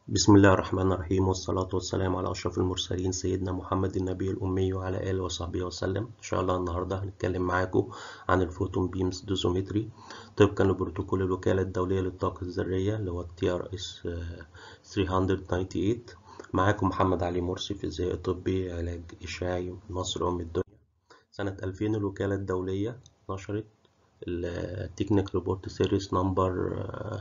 بسم الله الرحمن الرحيم والصلاة والسلام على أشرف المرسلين سيدنا محمد النبي الأمي وعلى آله وصحبه وسلم إن شاء الله النهاردة هنتكلم معاكم عن الفوتون بيمز دوزومتري طبقا لبروتوكول الوكالة الدولية للطاقة الذرية اللي هو تي ار اس 398 معاكم محمد علي مرسي فيزيائي طبي علاج إشعاعي مصر أم الدنيا سنة 2000 الوكالة الدولية نشرت التكنيك ريبورت سيريس نمبر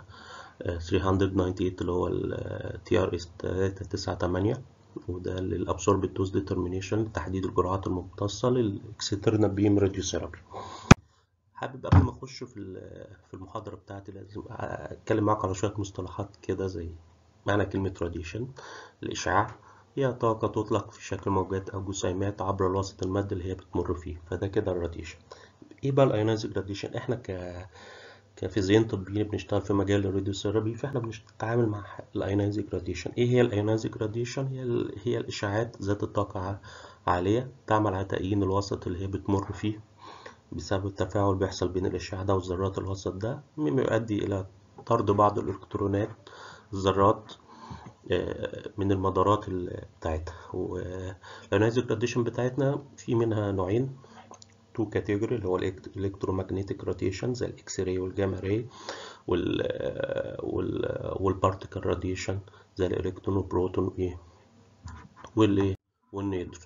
398 اللي هو ال TRS 398 وده للابسورب دوز ديترمينيشن لتحديد الجرعات الممتصة للاكسترنال بيم راديوثيرابي حابب قبل ما اخش في في المحاضرة بتاعتي لازم اتكلم معاك على شوية مصطلحات كده زي معنى كلمة راديشن الإشعاع هي طاقة تطلق في شكل موجات أو جسيمات عبر الوسط المادي اللي هي بتمر فيه فده كده الراديشن ايه بقى الايونايزنج راديشن احنا ك كفيزيائيين طبيين بنشتغل في مجال الراديوثيرابي فاحنا بنتعامل مع الايونايزنج راديشن ايه هي الايونايزنج راديشن هي ال... هي الاشعاعات ذات الطاقه عاليه تعمل على تأيين الوسط اللي هي بتمر فيه بسبب التفاعل بيحصل بين الاشعاع ده وذرات الوسط ده مما يؤدي الى طرد بعض الالكترونات الذرات من المدارات بتاعتها والايونايزنج راديشن بتاعتنا في منها نوعين تو كاتيجوري اللي هو الالكترومagnetic راديشن زي الاكس راي والجاما راي وال وال والبارتيكل راديشن زي الالكترون والبروتون وايه والايه والنيوترون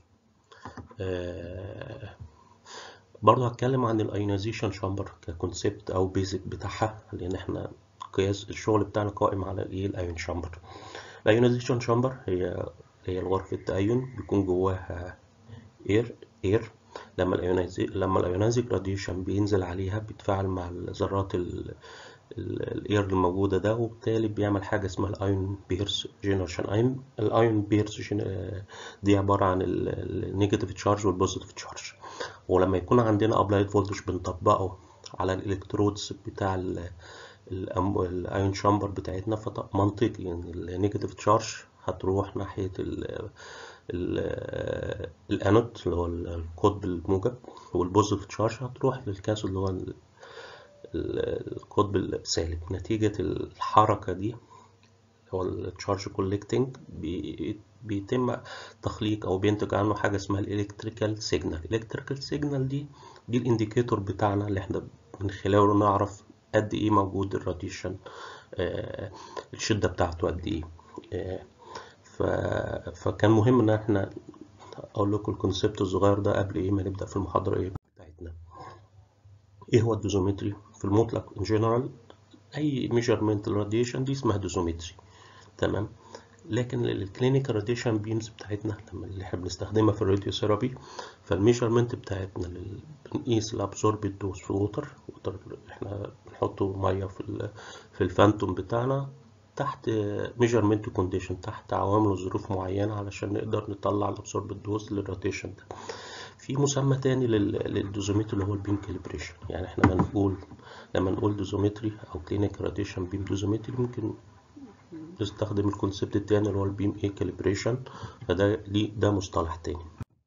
آه برضه هتكلم عن الايونيزيشن شامبر ككونسبت او بيزك بتاعها لان احنا قياس الشغل بتاعنا قائم على الايه الايون شامبر الايونيزيشن شامبر هي هي غرفه تأين بيكون جواها اير اير لما الايونايزي لما الايونايزنج راديشن بينزل عليها بيتفاعل مع ذرات الاير الموجوده ده وبالتالي بيعمل حاجه اسمها الايون بيرس جنريشن الايون بيرس دي عباره عن النيجاتيف تشارج والبوزيتيف تشارج ولما يكون عندنا ابلايد فولتج بنطبقه على الالكترودز بتاع الايون شامبر بتاعتنا فمنطقي ان النيجاتيف تشارج هتروح ناحيه الانود اللي هو القطب الموجب والبوزيتيف تشارج هتروح للكاثود اللي هو القطب السالب نتيجة الحركة دي هو التشارج كولكتنج بيتم تخليق او بينتج عنه حاجة اسمها الالكتريكال سيجنال الالكتريكال سيجنال دي دي الانديكيتور بتاعنا اللي احنا من خلاله نعرف قد ايه موجود الراديشن آه الشدة بتاعته قد ايه آه ف... فكان مهم ان احنا اقول لكم الكونسيبت الصغير ده قبل ايه ما نبدا في المحاضره ايه بتاعتنا ايه هو الدوزومتري في المطلق ان جنرال اي ميجرمنت الراديشن دي اسمها دوزومتري تمام لكن الكلينيكال راديشن بيمز بتاعتنا لما اللي احنا بنستخدمها في الراديوثيرابي فالميجرمنت بتاعتنا اللي بنقيس الابسوربت دوز في ووتر ووتر احنا بنحطه ميه في في الفانتوم بتاعنا تحت ميجرمنت كونديشن تحت عوامل وظروف معينة علشان نقدر نطلع الابسورب دوز للروتيشن ده في مسمى تاني للدوزومتري اللي هو البيم كاليبريشن يعني احنا لما نقول لما نقول دوزومتري او كلينيك راديشن بيم دوزومتري ممكن نستخدم الكونسيبت التاني اللي هو البيم اي كاليبريشن فده ليه ده مصطلح تاني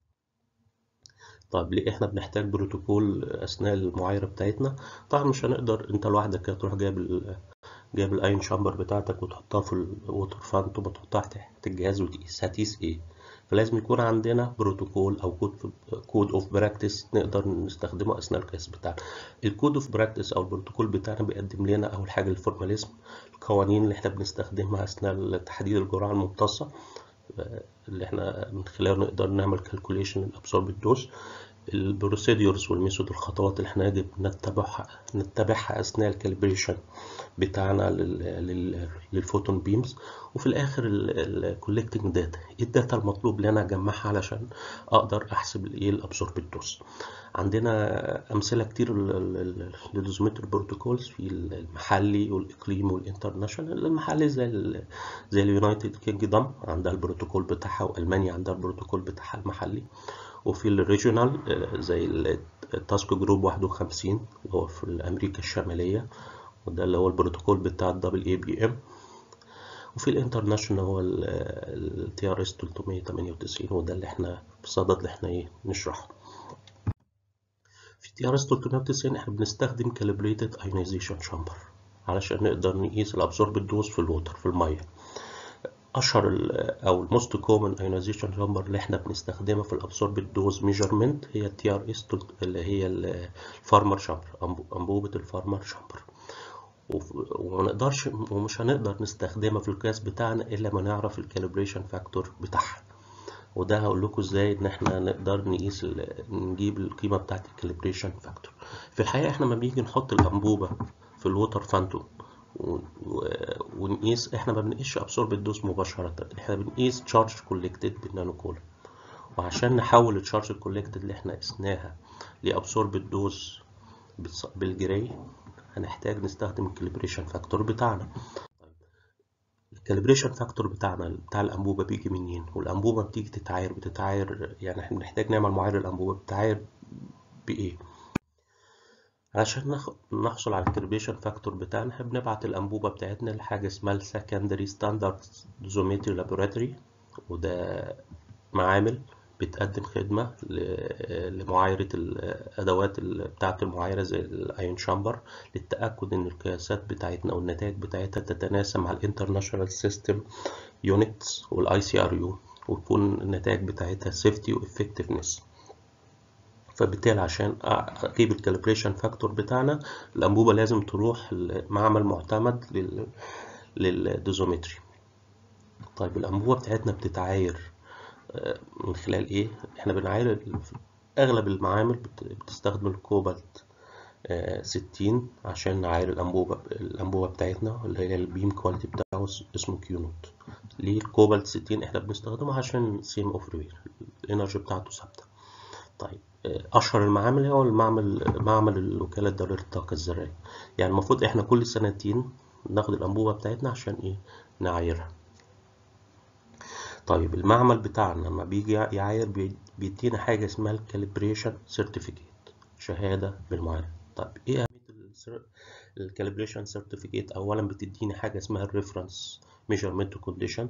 طيب ليه احنا بنحتاج بروتوكول اثناء المعايره بتاعتنا طبعا مش هنقدر انت لوحدك كده تروح جايب جايب الاين شامبر بتاعتك وتحطها في الووتر فانتوم وتحطها تحت الجهاز وتقيس هتقيس ايه فلازم يكون عندنا بروتوكول او كود كود اوف براكتس نقدر نستخدمه اثناء القياس بتاعنا الكود اوف براكتس او البروتوكول بتاعنا بيقدم لنا اول حاجه الفورماليزم القوانين اللي احنا بنستخدمها اثناء تحديد الجرعه الممتصه اللي احنا من خلاله نقدر نعمل كالكوليشن الابسورب دوز البروسيدورز والميثود الخطوات اللي احنا يجب نتبعها نتبعها اثناء الكاليبريشن بتاعنا للفوتون بيمز وفي الاخر الكولكتنج داتا ايه الداتا المطلوب اللي انا اجمعها علشان اقدر احسب الايه الابسورب دوز عندنا امثله كتير للدوزومتر بروتوكولز في المحلي والاقليمي والانترناشونال المحلي زي زي اليونايتد كينجدم عندها البروتوكول بتاعها والمانيا عندها البروتوكول بتاعها المحلي وفي الريجونال زي التاسك جروب 51 اللي هو في امريكا الشماليه وده اللي هو البروتوكول بتاع الدبل اي بي ام وفي الانترناشونال هو التي ار اس 398 وده اللي احنا بصدد اللي احنا ايه نشرحه في تي ار اس 390 احنا بنستخدم كاليبريتد ايونيزيشن شامبر علشان نقدر نقيس الابسورب دوز في الووتر في الميه اشهر او الموست كومن ايونيزيشن جامبر اللي احنا بنستخدمها في الابسوربت دوز ميجرمنت هي التي ار اس اللي هي الفارمر شامبر انبوبه الفارمر شامبر وما نقدرش ومش هنقدر نستخدمها في القياس بتاعنا الا ما نعرف الكاليبريشن فاكتور بتاعها وده هقول لكم ازاي ان احنا نقدر نقيس نجيب القيمه بتاعه الكاليبريشن فاكتور في الحقيقه احنا لما بنيجي نحط الانبوبه في الووتر فانتوم ونقيس احنا ما بنقيسش ابسوربت دوز مباشره احنا بنقيس تشارج كولكتد بالنانو كولم وعشان نحول التشارج كولكتد اللي احنا قسناها لابسوربت دوز بالجراي هنحتاج نستخدم الكاليبريشن فاكتور بتاعنا الكاليبريشن فاكتور بتاعنا بتاع الانبوبه بيجي منين والانبوبه بتيجي تتعاير بتتعاير يعني احنا بنحتاج نعمل معايير الانبوبه بتتعاير بايه علشان نحصل على الكاليبريشن فاكتور بتاعنا احنا بنبعت الانبوبه بتاعتنا لحاجه اسمها السكندري ستاندرد دوزومتري لابوراتوري وده معامل بتقدم خدمة لمعايرة الأدوات بتاعة المعايرة زي الأيون شامبر للتأكد إن القياسات بتاعتنا أو النتائج بتاعتها تتناسب مع الانترناشونال سيستم يونتس والاي سي ار يو وتكون النتائج بتاعتها سيفتي وإفكتفنس فبالتالي عشان أجيب الكاليبريشن فاكتور بتاعنا الأنبوبة لازم تروح لمعمل معتمد للدوزومتري طيب الأنبوبة بتاعتنا بتتعاير من خلال ايه احنا بنعاير اغلب المعامل بتستخدم الكوبالت ستين عشان نعاير الانبوبة الانبوبة بتاعتنا اللي هي البيم كواليتي بتاعه اسمه كيو نوت ليه الكوبالت ستين احنا بنستخدمه عشان سيم اوف رير الانرجي بتاعته ثابتة طيب اشهر المعامل هو المعمل معمل الوكالة الدولية للطاقة الذرية يعني المفروض احنا كل سنتين ناخد الانبوبة بتاعتنا عشان ايه نعايرها طيب المعمل بتاعنا لما بيجي يعاير بيدينا حاجة اسمها الكاليبريشن سيرتيفيكيت شهادة بالمعايرة طيب ايه أهمية الكاليبريشن سيرتيفيكيت أولا بتديني حاجة اسمها الريفرنس ميجرمنت كونديشن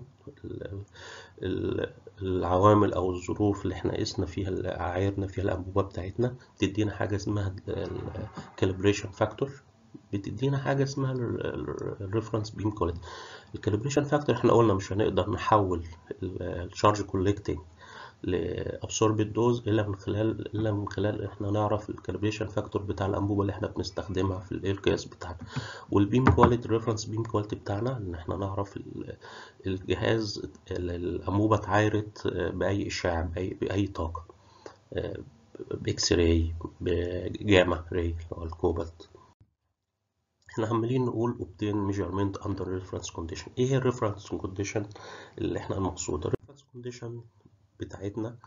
العوامل أو الظروف اللي احنا قسنا فيها اللي عايرنا فيها الأنبوبة بتاعتنا بتدينا حاجة اسمها الكاليبريشن فاكتور بتدينا حاجة اسمها الريفرنس بيم كواليتي الكاليبريشن فاكتور احنا قلنا مش هنقدر نحول الشارج كولكتنج لابسوربت دوز الا من خلال الا من خلال احنا نعرف الكاليبريشن فاكتور بتاع الانبوبه اللي احنا بنستخدمها في الاير قياس بتاعنا والبيم كواليتي الريفرنس بيم كواليتي بتاعنا ان احنا نعرف الجهاز الانبوبه اتعايرت باي اشعاع باي باي طاقه باكس راي بجاما راي اللي هو الكوبالت احنا عمالين نقول obtain measurement under reference condition ايه هي الريفرنس كونديشن اللي احنا المقصود الريفرنس كونديشن بتاعتنا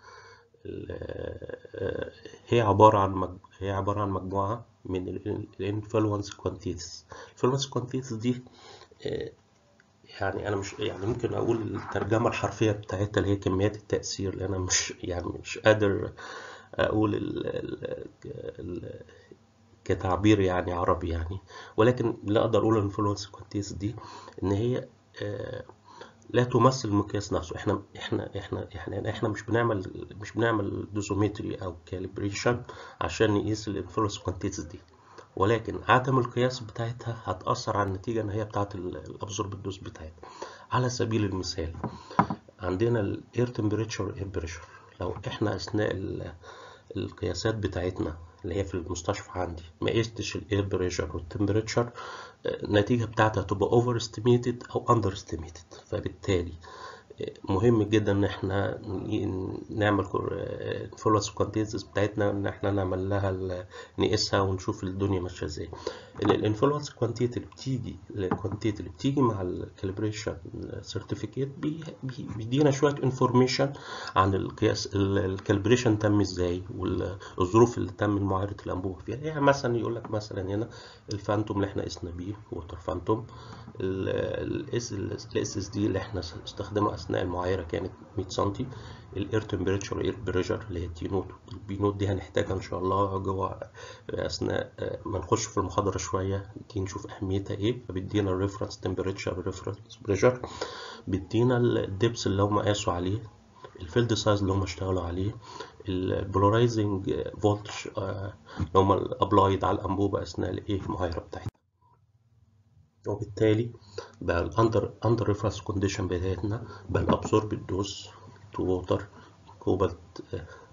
هي عبارة عن مج... هي عبارة عن مجموعة من الانفلونس كوانتيتيز الانفلونس كوانتيتيز دي يعني انا مش يعني ممكن اقول الترجمة الحرفية بتاعتها اللي هي كميات التأثير لان انا مش يعني مش قادر اقول ال... ال... ال... كتعبير يعني عربي يعني ولكن لا اقدر اقول الانفلونس كوانتيز دي ان هي آه لا تمثل المقياس نفسه احنا احنا احنا احنا احنا مش بنعمل مش بنعمل دوزومتري او كاليبريشن عشان نقيس الانفلونس كوانتيز دي ولكن عدم القياس بتاعتها هتأثر على النتيجة النهائية بتاعت الابزورب الدوز بتاعتها على سبيل المثال عندنا الاير تمبريتشر والاير بريشر لو احنا اثناء القياسات بتاعتنا اللي هي في المستشفى عندي ما قستش الاير بريشر والتمبريتشر النتيجه بتاعتها تبقى اوفر استيميتد او اندر استيميتد فبالتالي مهم جدا ان احنا نعمل الفولوس كوانتيتيز بتاعتنا ان احنا نعمل لها نقيسها ونشوف الدنيا ماشيه ازاي الانفلونس كوانتيتي اللي بتيجي الكوانتيتي اللي بتيجي مع الكاليبريشن سيرتيفيكيت بيدينا شويه انفورميشن عن القياس الكاليبريشن تم ازاي والظروف اللي تم معايره الانبوبه فيها يعني مثلا يقول لك مثلا هنا الفانتوم اللي احنا قسنا بيه ووتر فانتوم الاس اس دي اللي احنا استخدمه اثناء المعايره كانت 100 سم الاير تمبريتشر والاير بريشر اللي هي التي نوت البي نوت دي هنحتاجها ان شاء الله جوه اثناء ما نخش في المحاضره شويه دي نشوف اهميتها ايه فبيدينا الريفرنس تمبريتشر والريفرنس بريشر بيدينا الدبس اللي هم قاسوا عليه الفيلد سايز اللي هم اشتغلوا عليه البولارايزنج فولتج اللي هم الابلايد على الانبوبه اثناء الايه المعايره بتاعتنا وبالتالي بقى الاندر اندر ريفرنس كونديشن بتاعتنا بقى الابسورب دوز تو ووتر كوبالت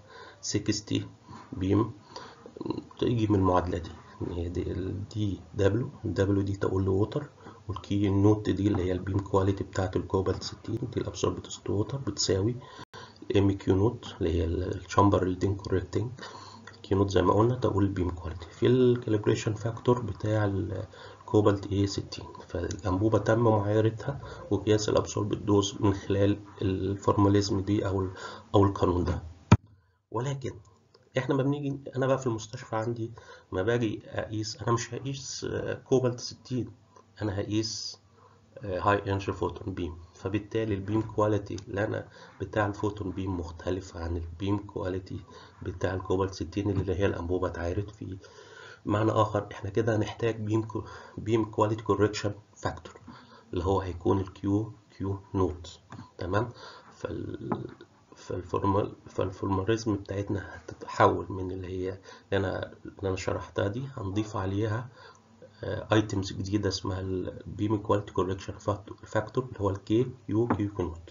60 بيم تيجي من المعادلة دي هي دي دي دبليو الدبليو دي تقول له ووتر والكي نوت دي اللي هي البيم كواليتي بتاعت الكوبالت 60 دي الابسورب دوز تو ووتر بتساوي ام كيو نوت اللي هي الشامبر ريدنج كوريكتنج كيو نوت زي ما قلنا تقول البيم كواليتي في الكاليبريشن فاكتور بتاع الكوبالت اي 60 فالانبوبه تم معايرتها وقياس الابسورب دوز من خلال الفورماليزم دي او او القانون ده ولكن احنا ما بنيجي انا بقى في المستشفى عندي ما باجي اقيس انا مش هقيس كوبالت 60 انا هقيس هاي انرجي فوتون بيم فبالتالي البيم كواليتي اللي انا بتاع الفوتون بيم مختلف عن البيم كواليتي بتاع الكوبالت 60 اللي هي الانبوبه اتعايرت فيه معنى اخر احنا كده هنحتاج بيم كو بيم كواليتي كوركشن فاكتور اللي هو هيكون الكيو كيو نوت تمام فال فالفورمال فالفورماليزم بتاعتنا هتتحول من اللي هي اللي انا اللي انا شرحتها دي هنضيف عليها ايتمز جديده اسمها البيم كواليتي كوركشن فاكتور اللي هو الكي كيو كيو نوت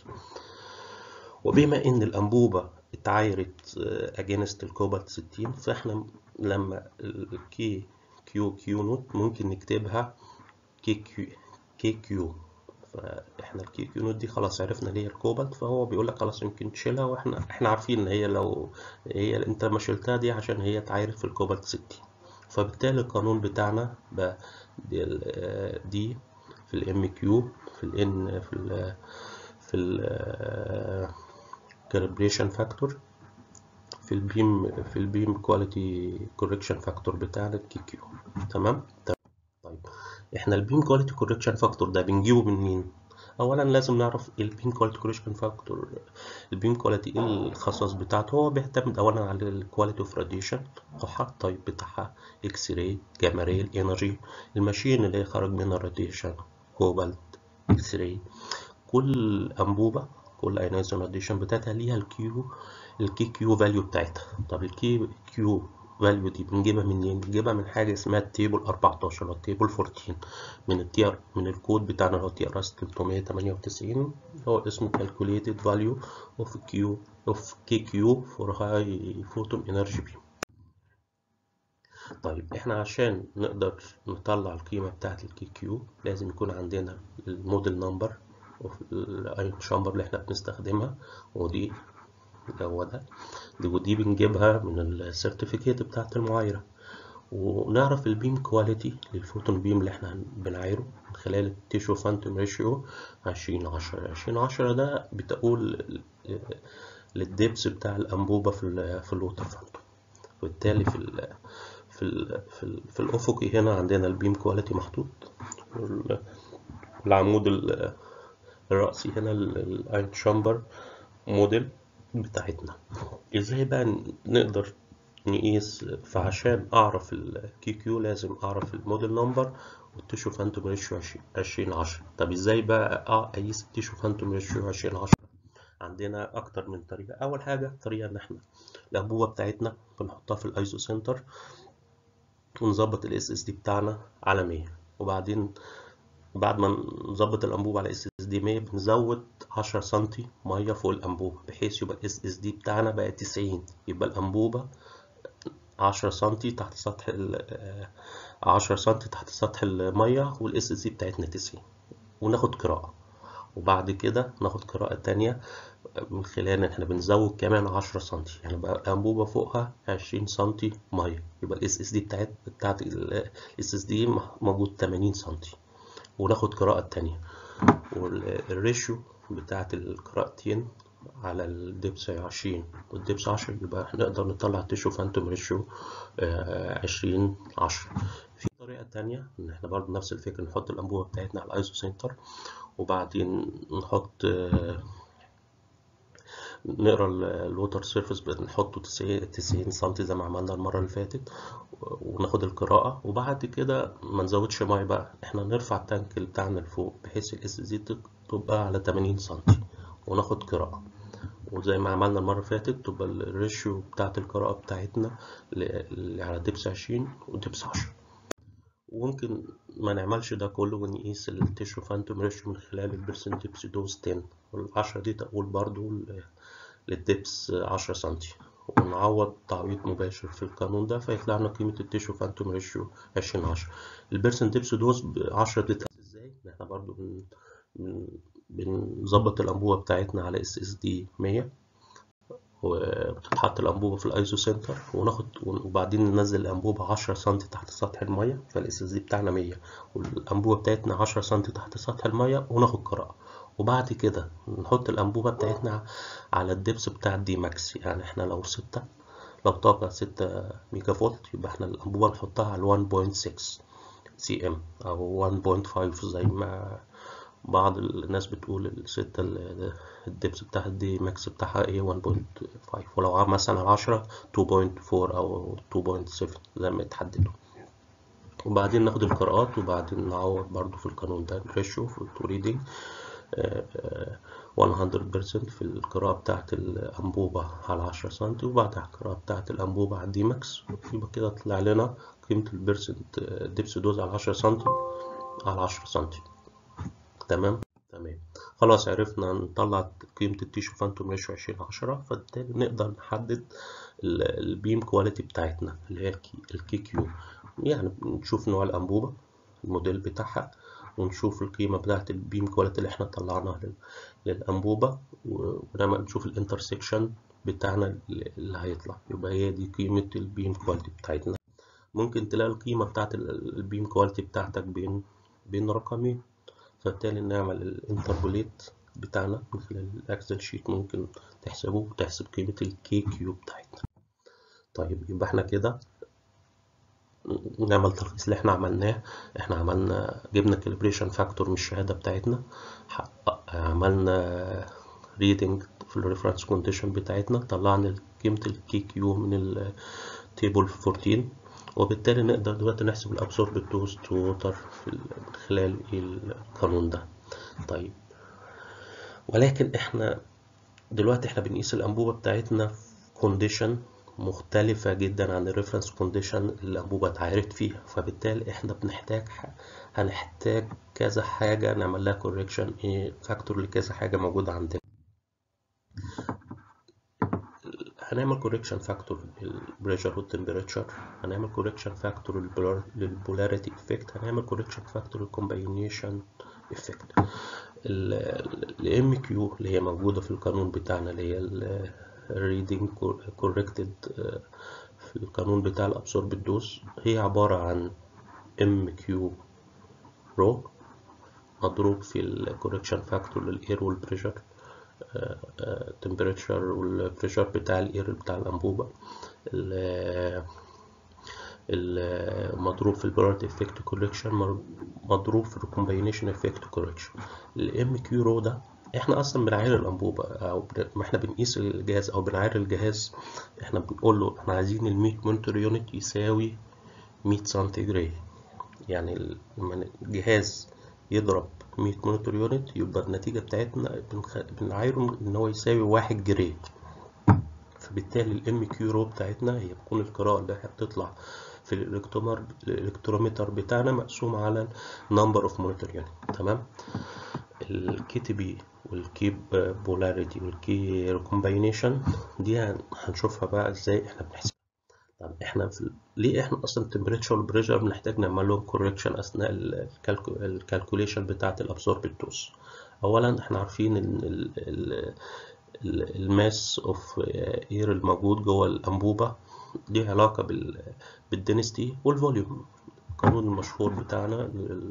وبما ان الانبوبه اتعايرت اجينست الكوبالت 60 فاحنا لما الكي كيو كيو نوت ممكن نكتبها كي كيو كي كيو فاحنا الكي كيو نوت دي خلاص عرفنا ليه الكوبالت فهو بيقول لك خلاص يمكن تشيلها واحنا احنا عارفين ان هي لو هي انت ما شلتها دي عشان هي اتعايرت في الكوبالت 60 فبالتالي القانون بتاعنا بقى دي, دي في الام كيو في الان في ال في ال كالبريشن فاكتور في البيم في البيم كواليتي كوركشن فاكتور بتاعنا الكي كيو تمام طيب احنا البيم كواليتي كوركشن فاكتور ده بنجيبه من مين اولا لازم نعرف البيم كواليتي كوركشن فاكتور البيم كواليتي ايه الخصائص بتاعته هو بيعتمد اولا على الكواليتي اوف راديشن بتاعها التايب بتاعها اكس راي جاما راي الانرجي الماشين اللي خرج منها الراديشن كوبالت اكس راي كل انبوبه كل ايونايزيشن راديشن بتاعتها ليها الكيو الكي كيو فاليو بتاعتها طب الكي كيو فاليو دي بنجيبها منين؟ بنجيبها من حاجه اسمها التيبل 14 او التيبل 14 من التي من الكود بتاعنا اللي هو تي ار اس 398 هو اسمه calculated value of q of kq for high photon energy beam طيب احنا عشان نقدر نطلع القيمه بتاعه الكي كيو لازم يكون عندنا الموديل نمبر اوف الايون شامبر اللي احنا بنستخدمها ودي هو ده دي ودي بنجيبها من السيرتيفيكيت بتاعت المعايرة ونعرف البيم كواليتي للفوتون بيم اللي احنا بنعايره من خلال التيشو فانتوم ريشيو عشرين عشرة عشرين عشرة ده بتقول للدبس بتاع الأنبوبة في ال في الوتر فانتوم وبالتالي في ال في ال في, ال في الأفقي هنا عندنا البيم كواليتي محطوط والعمود الرأسي هنا الاين شامبر موديل بتاعتنا ازاي بقى نقدر نقيس فعشان اعرف الكي كيو لازم اعرف الموديل نمبر والتيشو فانتوم ريشيو عشرين عشرة طب ازاي بقى اقيس التيشو فانتوم ريشيو عشرين عشرة عندنا اكتر من طريقة اول حاجة طريقة ان احنا الانبوبة بتاعتنا بنحطها في الايزو سنتر ونظبط الاس اس دي بتاعنا على 100 وبعدين بعد ما نظبط الانبوبه على اس اس دي 100 بنزود 10 سم ميه فوق الانبوبه بحيث يبقى الاس اس دي بتاعنا بقى 90 يبقى الانبوبه 10 سم تحت سطح ال 10 سم تحت سطح الميه والاس اس دي بتاعتنا 90 وناخد قراءه وبعد كده ناخد قراءة تانية من خلال ان احنا بنزود كمان 10 سم يعني بقى الانبوبة فوقها 20 سم مية يبقى الاس اس دي بتاعت بتاعت الاس اس دي موجود 80 سم وناخد قراءة تانية والريشيو بتاعت القراءتين على الدبس عشرين والدبس عشرة يبقى نقدر نطلع تيشو فانتوم ريشيو عشرين عشرة في طريقة تانية إن إحنا برضه نفس الفكرة نحط الأنبوبة بتاعتنا على الأيزو سنتر وبعدين نحط نقرا الووتر سيرفيس بنحطه 90 سم زي ما عملنا المره اللي فاتت وناخد القراءه وبعد كده ما نزودش ميه بقى احنا نرفع التانك بتاعنا لفوق بحيث الاس زي تبقى على 80 سم وناخد قراءه وزي ما عملنا المره اللي فاتت تبقى الريشيو بتاعت القراءه بتاعتنا اللي على دبس 20 ودبس 10 وممكن ما نعملش ده كله ونقيس التيشو فانتوم ريشيو من خلال البرسنت ديبس دوز 10 والعشرة دي تقول برضو للدبس عشرة سنتي ونعوض تعويض مباشر في القانون ده فيطلع لنا قيمة التيشو فانتوم ريشيو عشرين عشرة البرسنت ديبس دوز بعشرة بتتقاس ازاي؟ احنا برضو بن بنظبط الأنبوبة بتاعتنا على اس اس دي 100 وبتتحط الأنبوبة في الأيزو سنتر وناخد وبعدين ننزل الأنبوبة 10 سم تحت سطح المية فالاس اس دي بتاعنا 100 والأنبوبة بتاعتنا 10 سم تحت سطح المية وناخد قراءة وبعد كده نحط الأنبوبة بتاعتنا على الدبس بتاع الدي ماكس يعني احنا لو ستة لو طاقة ستة ميجا فولت يبقى احنا الأنبوبة نحطها على 1.6 سي ام أو 1.5 زي ما بعض الناس بتقول الستة الدبس بتاعها دي ماكس بتاعها ايه 1.5 ولو مثلا على 10 2.4 أو 2.7 زي ما يتحددوا وبعدين ناخد القراءات وبعدين نعوض برضو في القانون ده الريشيو في التو ريدنج 100% في القراءة بتاعة الأنبوبة على 10 سنتي وبعدها القراءة بتاعة الأنبوبة على الدي ماكس يبقى كده طلع لنا قيمة البرسنت دبس دوز على 10 سنتي على 10 سنتي تمام تمام خلاص عرفنا نطلع قيمة التيشو فانتوم ريشيو 20 10 فبالتالي نقدر نحدد البيم كواليتي بتاعتنا اللي هي الكي كيو يعني نشوف نوع الأنبوبة الموديل بتاعها ونشوف القيمة بتاعة البيم كواليتي اللي احنا طلعناها للأنبوبة ونعمل نشوف الانترسكشن بتاعنا اللي هيطلع يبقى هي دي قيمة البيم كواليتي بتاعتنا ممكن تلاقي القيمة بتاعة البيم كواليتي بتاعتك بين بين رقمين فبالتالي نعمل الانتربوليت بتاعنا من خلال الاكسل شيت ممكن تحسبه وتحسب قيمة الكي كيو بتاعتنا طيب يبقى احنا كده نعمل تلخيص اللي احنا عملناه احنا عملنا جبنا كاليبريشن فاكتور من الشهادة بتاعتنا عملنا ريدنج في الريفرنس كونديشن بتاعتنا طلعنا قيمة الكي كيو من التيبل 14 وبالتالي نقدر دلوقتي نحسب الابسورب دوز تو ووتر من خلال القانون ده طيب ولكن احنا دلوقتي احنا بنقيس الانبوبة بتاعتنا في كونديشن مختلفة جدا عن الريفرنس كونديشن اللي الأنبوبة اتعرت فيها فبالتالي احنا بنحتاج هنحتاج كذا حاجة نعمل لها كوريكشن ايه فاكتور لكذا حاجة موجودة عندنا هنعمل كوريكشن فاكتور للبريشر والتمبريتشر هنعمل كوريكشن فاكتور للبولاريتي افكت هنعمل كوريكشن فاكتور للكومباينيشن افكت الام كيو اللي هي موجودة في القانون بتاعنا اللي هي reading corrected في القانون بتاع الابسورب دوز هي عبارة عن ام كيو رو مضروب في الكوركشن فاكتور للاير والبريشر temperature والبريشر بتاع الاير بتاع الانبوبة المضروب في البرارت افكت كوركشن مضروب في الكومباينيشن افكت كوركشن الام كيو رو ده احنا اصلا بنعاير الانبوبه او ما احنا بنقيس الجهاز او بنعاير الجهاز احنا بنقول له احنا عايزين ال 100 مونيتور يونت يساوي 100 سنتيجراد يعني لما الجهاز يضرب 100 مونيتور يونت يبقى النتيجه بتاعتنا بنعايره ان هو يساوي 1 جري فبالتالي الام كيو رو بتاعتنا هي بتكون القراءه اللي هي بتطلع في الالكترومر الالكترومتر بتاعنا مقسوم على نمبر اوف مونيتور يونت تمام الكي تي بي والكي بولاريتي والكي ريكومباينيشن دي هنشوفها بقى ازاي احنا بنحسبها طب احنا في ليه احنا اصلا التمبريتشر والبريشر بنحتاج نعمل لهم كوركشن اثناء الكالكوليشن بتاعه الابسورب دوز اولا احنا عارفين ان الماس اوف اير الموجود جوه الانبوبه ليه علاقه بالدنستي والفوليوم القانون المشهور بتاعنا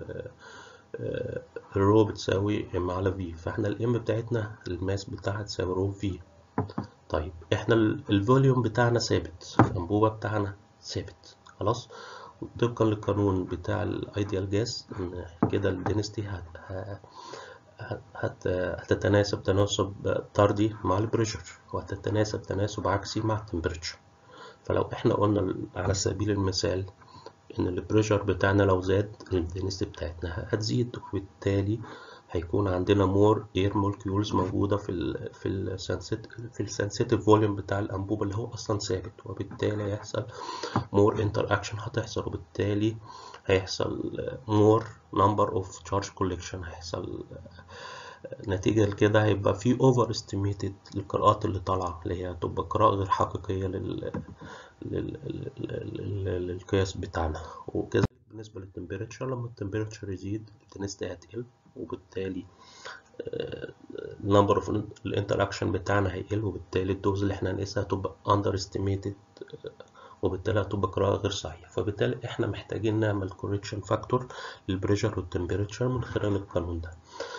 الرو بتساوي ام على في فاحنا الام بتاعتنا الماس بتاعها تساوي رو في طيب احنا الفوليوم بتاعنا ثابت الانبوبه بتاعنا ثابت خلاص طبقا للقانون بتاع الايديال جاز ان كده الدنستي هت هت هتتناسب تناسب طردي مع البريشر وهتتناسب تناسب عكسي مع التمبريتشر فلو احنا قلنا على سبيل المثال ان البريشر بتاعنا لو زاد الدنسيتي بتاعتنا هتزيد وبالتالي هيكون عندنا مور اير مولكيولز موجوده في ال في ال في السنسيتيف فوليوم بتاع الانبوبه اللي هو اصلا ثابت وبالتالي هيحصل مور انتر اكشن هتحصل وبالتالي هيحصل مور نمبر اوف تشارج كوليكشن هيحصل نتيجة لكده هيبقى في اوفر استيميتد القراءات اللي طالعة اللي هي تبقى قراءة غير حقيقية لل... لل... لل... للقياس بتاعنا وكذلك بالنسبة للتمبريتشر لما التمبريتشر يزيد الدنسيتي هتقل وبالتالي النمبر اوف الانتراكشن بتاعنا هيقل وبالتالي الدوز اللي احنا هنقيسها هتبقى اندر استيميتد وبالتالي هتبقى قراءة غير صحيحة فبالتالي احنا محتاجين نعمل كوريكشن فاكتور للبريشر والتمبريتشر من خلال القانون ده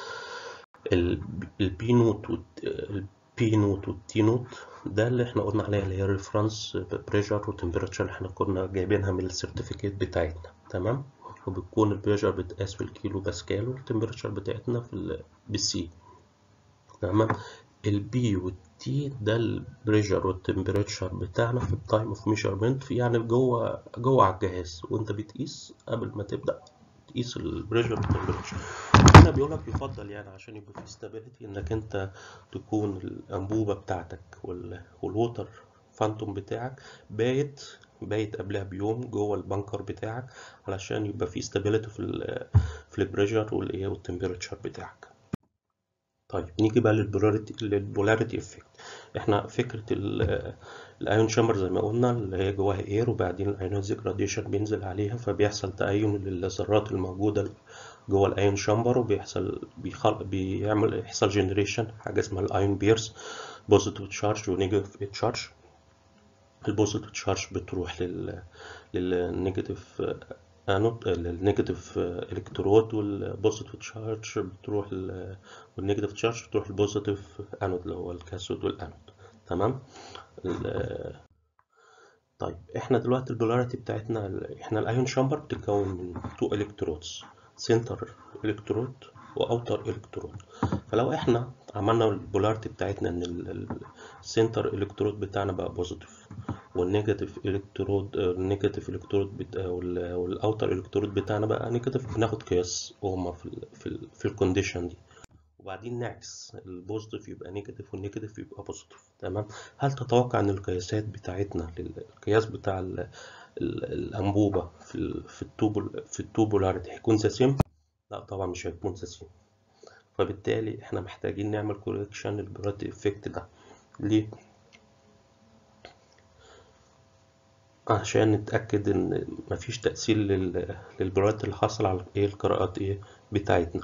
البي نوت البي نوت والتي نوت ده اللي احنا قلنا عليها اللي هي الريفرنس بريشر وتمبريتشر اللي احنا كنا جايبينها من السيرتيفيكيت بتاعتنا تمام وبتكون البريشر بتقاس في الكيلو باسكال والتمبريتشر بتاعتنا في بالسي تمام البي والتي ده البريشر والتمبريتشر بتاعنا في التايم اوف ميجرمنت يعني جوه جوه على الجهاز وانت بتقيس قبل ما تبدا تقيس البريشر والتمبريتشر هنا بيقول لك يفضل يعني عشان يبقى في ستابيليتي انك انت تكون الانبوبه بتاعتك والووتر فانتوم بتاعك بايت بايت قبلها بيوم جوه البنكر بتاعك علشان يبقى في ستابيليتي في ال في البريشر والايه والتمبريتشر بتاعك طيب نيجي بقى للبولاريتي للبولاريتي افكت احنا فكره الايون شامبر زي ما قلنا اللي هي جواها اير وبعدين الايونيزيك راديشن بينزل عليها فبيحصل تأين للذرات الموجوده جوه الايون شامبر وبيحصل بيخل... بيعمل يحصل جنريشن حاجه اسمها الايون بيرز بوزيتيف تشارج ونيجاتيف تشارج البوزيتيف تشارج بتروح لل للنيجاتيف انود للنيجاتيف الكترود والبوزيتيف تشارج بتروح ل... والنيجاتيف تشارج بتروح للبوزيتيف انود اللي هو الكاثود والانود تمام ال... طيب احنا دلوقتي البولاريتي بتاعتنا احنا الايون شامبر بتتكون من تو الكترودز سنتر الكترود واوتر الكترود فلو احنا عملنا البولاريتي بتاعتنا ان السنتر الكترود بتاعنا بقى بوزيتيف والنيجاتيف الكترود النيجاتيف الكترود بت... والاوتر الكترود بتاعنا بقى نيجاتيف بناخد قياس وهما في ال في, ال في الكونديشن دي وبعدين نعكس البوزيتيف يبقى نيجاتيف والنيجاتيف يبقى بوزيتيف تمام هل تتوقع ان القياسات بتاعتنا القياس بتاع ال الانبوبه في ال في التوب في التوبولاريتي هيكون ذا سيم لا طبعا مش هيكون ذا سيم فبالتالي احنا محتاجين نعمل كوريكشن للبراتي افكت ده ليه عشان نتأكد إن مفيش تأثير لل... للبرات اللي حصل على إيه القراءات إيه بتاعتنا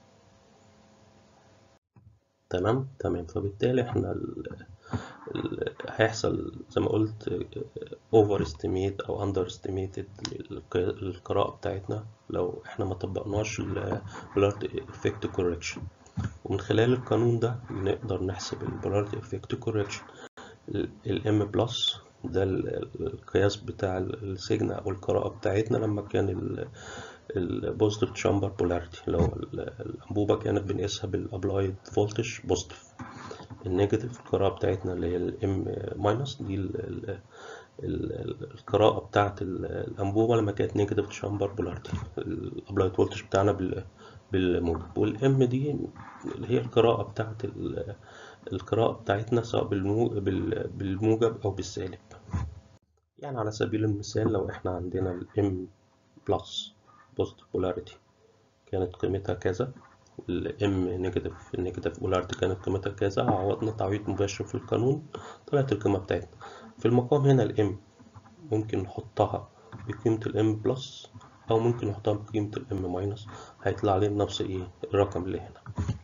تمام تمام فبالتالي إحنا ال... ال... هيحصل زي ما قلت اوفر استيميت أو اندر استيميتد القراءة بتاعتنا لو إحنا ما طبقناش البلارت افكت كوركشن ومن خلال القانون ده نقدر نحسب البلارت افكت كوركشن الام بلس ده القياس بتاع السجن او القراءة بتاعتنا لما كان البوزيتيف تشامبر بولاريتي لو الانبوبة كانت بنقيسها بالابلايد فولتج بوزيتيف النيجاتيف القراءة بتاعتنا اللي هي الام ماينس دي ال ال ال القراءة بتاعت الانبوبة لما كانت نيجاتيف تشامبر بولاريتي الابلايد فولتج بتاعنا بالموجب والام دي اللي هي القراءة بتاعت القراءة بتاعتنا سواء بالموجب أو بالسالب يعني على سبيل المثال لو احنا عندنا ال M plus positive polarity كانت قيمتها كذا ال M negative negative polarity كانت قيمتها كذا عوضنا تعويض مباشر في القانون طلعت القيمة بتاعتنا في المقام هنا ال M ممكن نحطها بقيمة ال M plus أو ممكن نحطها بقيمة ال M minus هيطلع لنا نفس ايه الرقم اللي هنا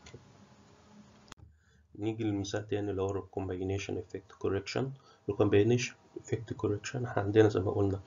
نيجي للمثال تاني اللي هو ال combination effect correction ال combination effect correction احنا عندنا زي ما قلنا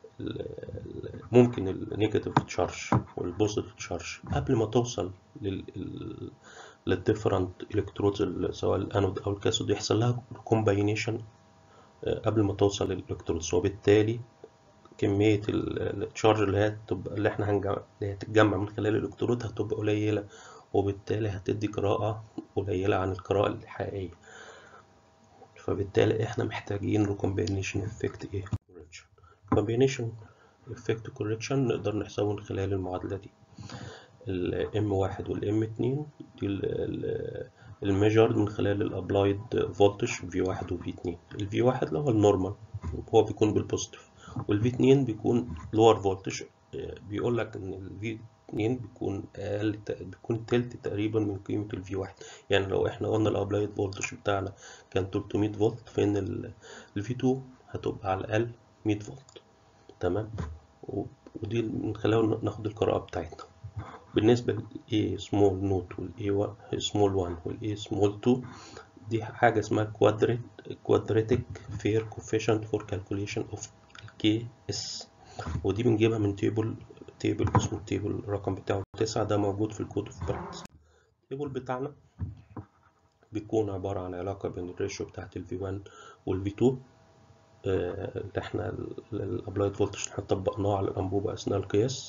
ممكن النيجاتيف تشارج والبوزيتيف تشارج قبل ما توصل لل للديفرنت الكترودز سواء الانود او الكاثود يحصل لها كومباينيشن قبل ما توصل للالكترودز وبالتالي كمية التشارج اللي هي تبقى اللي احنا هنجمع اللي هتتجمع من خلال الالكترود هتبقى قليلة وبالتالي هتدي قراءة قليلة عن القراءة الحقيقية فبالتالي احنا محتاجين recombination effect ايه correction combination effect correction نقدر نحسبه من خلال المعادلة دي الام واحد والام اتنين دي الميجر من خلال الابلايد فولتج في واحد وفي اتنين الفي واحد اللي هو النورمال هو بيكون بالبوزيتيف والفي اتنين بيكون لور فولتج بيقول لك ان الفي اتنين بيكون اقل بيكون تلت تقريبا من قيمة الفي واحد يعني لو احنا قلنا الابلايد فولتج بتاعنا كان 300 فولت فان الفي 2 هتبقى على الاقل 100 فولت تمام ودي من خلال ناخد القراءة بتاعتنا بالنسبة لل A small note وال A small 1 وال A small 2 دي حاجة اسمها quadratic fair coefficient for calculation of KS ودي بنجيبها من تيبل تيبل اسمه التيبل الرقم بتاعه تسعة ده موجود في الكود اوف براكتس التيبل بتاعنا بيكون عبارة عن علاقة بين الريشيو بتاعت ال V1 وال V2 اللي احنا الابلايد فولتج اللي احنا طبقناه على الانبوبة اثناء القياس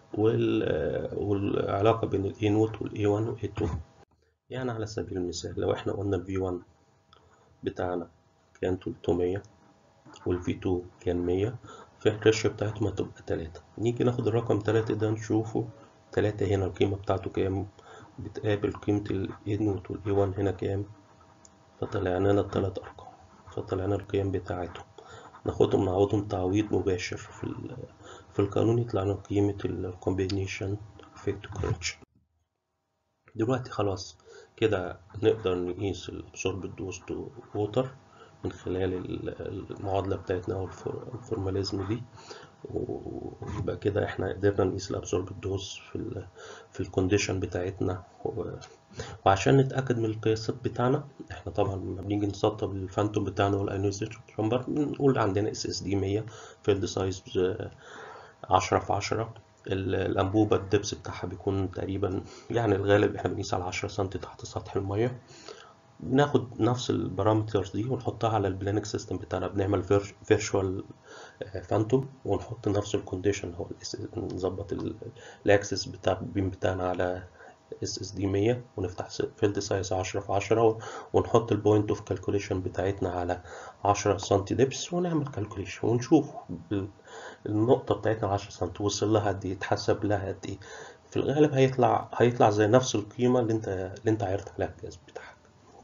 والعلاقة بين ال A نوت وال A1 وال A2 يعني على سبيل المثال لو احنا قلنا ال V1 بتاعنا كان 300 وال V2 كان 100 فالريشيو بتاعتهم هتبقى تلاتة نيجي ناخد الرقم تلاتة ده نشوفه تلاتة هنا القيمة بتاعته كام بتقابل قيمة ال A نوت وال A1 هنا كام فطلع لنا التلات أرقام فطلع لنا القيم بتاعتهم ناخدهم نعوضهم تعويض مباشر في ال في القانون يطلع لنا قيمة ال combination effect correction دلوقتي خلاص كده نقدر نقيس ال absorbed dose to water من خلال المعادلة بتاعتنا أو الفورماليزم دي ويبقى كده احنا قدرنا نقيس الابسورب دوز في ال في الكونديشن بتاعتنا وعشان نتأكد من القياسات بتاعنا احنا طبعا لما بنيجي نسطب الفانتوم بتاعنا والايونيزيشن شامبر بنقول عندنا اس اس دي 100 فيلد سايز 10 في 10 الأنبوبة الدبس بتاعها بيكون تقريبا يعني الغالب احنا بنقيس على 10 سم تحت سطح المية بناخد نفس البارامترز دي ونحطها على البلانك سيستم بتاعنا بنعمل فيرتشوال فانتوم ونحط نفس الكونديشن هو نظبط الاكسس بتاع البيم بتاعنا على اس اس دي 100 ونفتح فيلد سايز 10 في 10 ونحط البوينت اوف كالكوليشن بتاعتنا على 10 سم دبس ونعمل كالكوليشن ونشوف النقطة بتاعتنا 10 سم وصل لها قد ايه اتحسب لها قد ايه في الغالب هيطلع هيطلع زي نفس القيمة اللي انت اللي انت عرفت عليها الجهاز بتاعك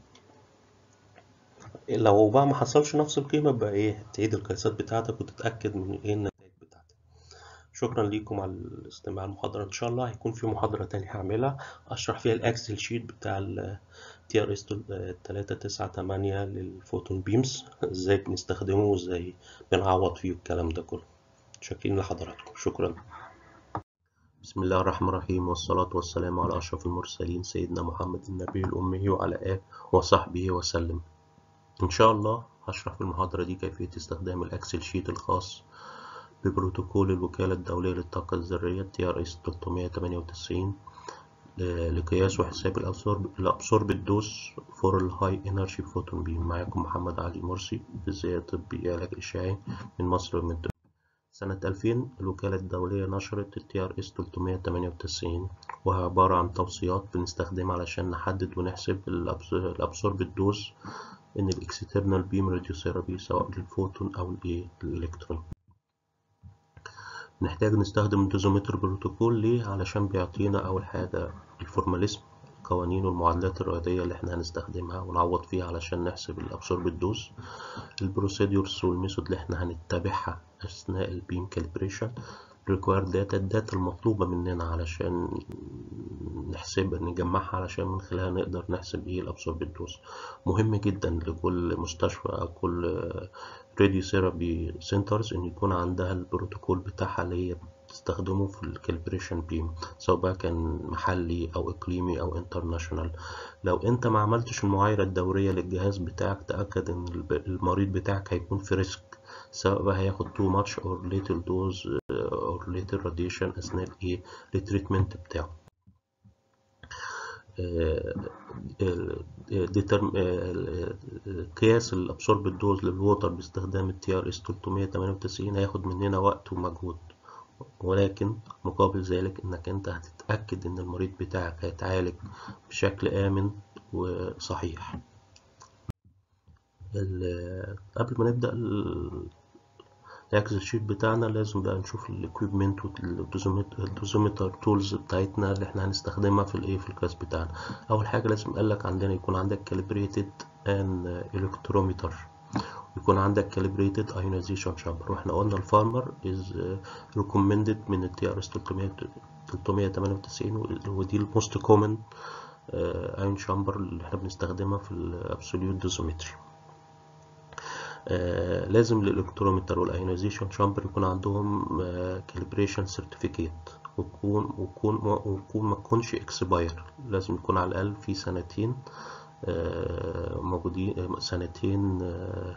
لو بقى ما حصلش نفس القيمة بقى ايه تعيد القياسات بتاعتك وتتأكد من ايه النتائج بتاعتك شكرا ليكم على الاستماع المحاضرة ان شاء الله هيكون في محاضرة تانية هعملها اشرح فيها الاكسل شيت بتاع ال تي ار اس 398 للفوتون بيمز ازاي بنستخدمه وازاي بنعوض فيه الكلام ده كله شاكرين لحضراتكم شكرا بسم الله الرحمن الرحيم والصلاة والسلام على أشرف المرسلين سيدنا محمد النبي الأمي وعلى آله وصحبه وسلم إن شاء الله هشرح في المحاضرة دي كيفية استخدام الأكسل شيت الخاص ببروتوكول الوكالة الدولية للطاقة الذرية TRS 398 لقياس وحساب الأبسورب الدوز فور الهاي انرجي فوتون بيم معاكم محمد علي مرسي فيزياء طبي علاج إشعاعي من مصر ومن الدول. سنة 2000 الوكالة الدولية نشرت ال TRS 398 وهي عبارة عن توصيات بنستخدمها علشان نحدد ونحسب الأبسورب الدوز إن الإكسترنال بيم راديوثيرابي سواء للفوتون أو الإلكترون نحتاج نستخدم الدوزومتر بروتوكول ليه علشان بيعطينا أول حاجة الفورماليزم القوانين والمعادلات الرياضية اللي احنا هنستخدمها ونعوض فيها علشان نحسب الأبسورب الدوز البروسيدورز والميثود اللي احنا هنتبعها أثناء البيم كالبريشن required data الداتا المطلوبة مننا علشان نحسبها نجمعها علشان من خلالها نقدر نحسب ايه الابسورب الدوز مهم جدا لكل مستشفى او كل راديو ثيرابي سنترز ان يكون عندها البروتوكول بتاعها اللي هي بتستخدمه في الكالبريشن بيم سواء بقى كان محلي او اقليمي او انترناشونال لو انت ما عملتش المعايرة الدورية للجهاز بتاعك تأكد ان المريض بتاعك هيكون في ريسك سواء بقى هياخد too much or little dose or little radiation أثناء الإيه التريتمنت بتاعه قياس الابسورب الدوز للووتر باستخدام التي ار اس 398 هياخد مننا وقت ومجهود ولكن مقابل ذلك انك انت هتتأكد ان المريض بتاعك هيتعالج بشكل آمن وصحيح قبل ما نبدأ الاكسل شيت بتاعنا لازم بقى نشوف الاكويبمنت والدوزومتر تولز بتاعتنا اللي احنا هنستخدمها في الايه في الكلاس بتاعنا اول حاجه لازم قال لك عندنا يكون عندك كاليبريتد ان الكترومتر يكون عندك calibrated ionization chamber واحنا قلنا الفارمر is recommended من التي ار اس 398 ودي الموست كومن ايون شامبر اللي احنا بنستخدمها في الابسوليوت دوزومتري آه لازم الالكترومتر والايونيزيشن شامبر يكون عندهم كاليبريشن سيرتيفيكيت ويكون ويكون ويكون ما تكونش اكسباير لازم يكون على الاقل في سنتين آه موجودين سنتين آه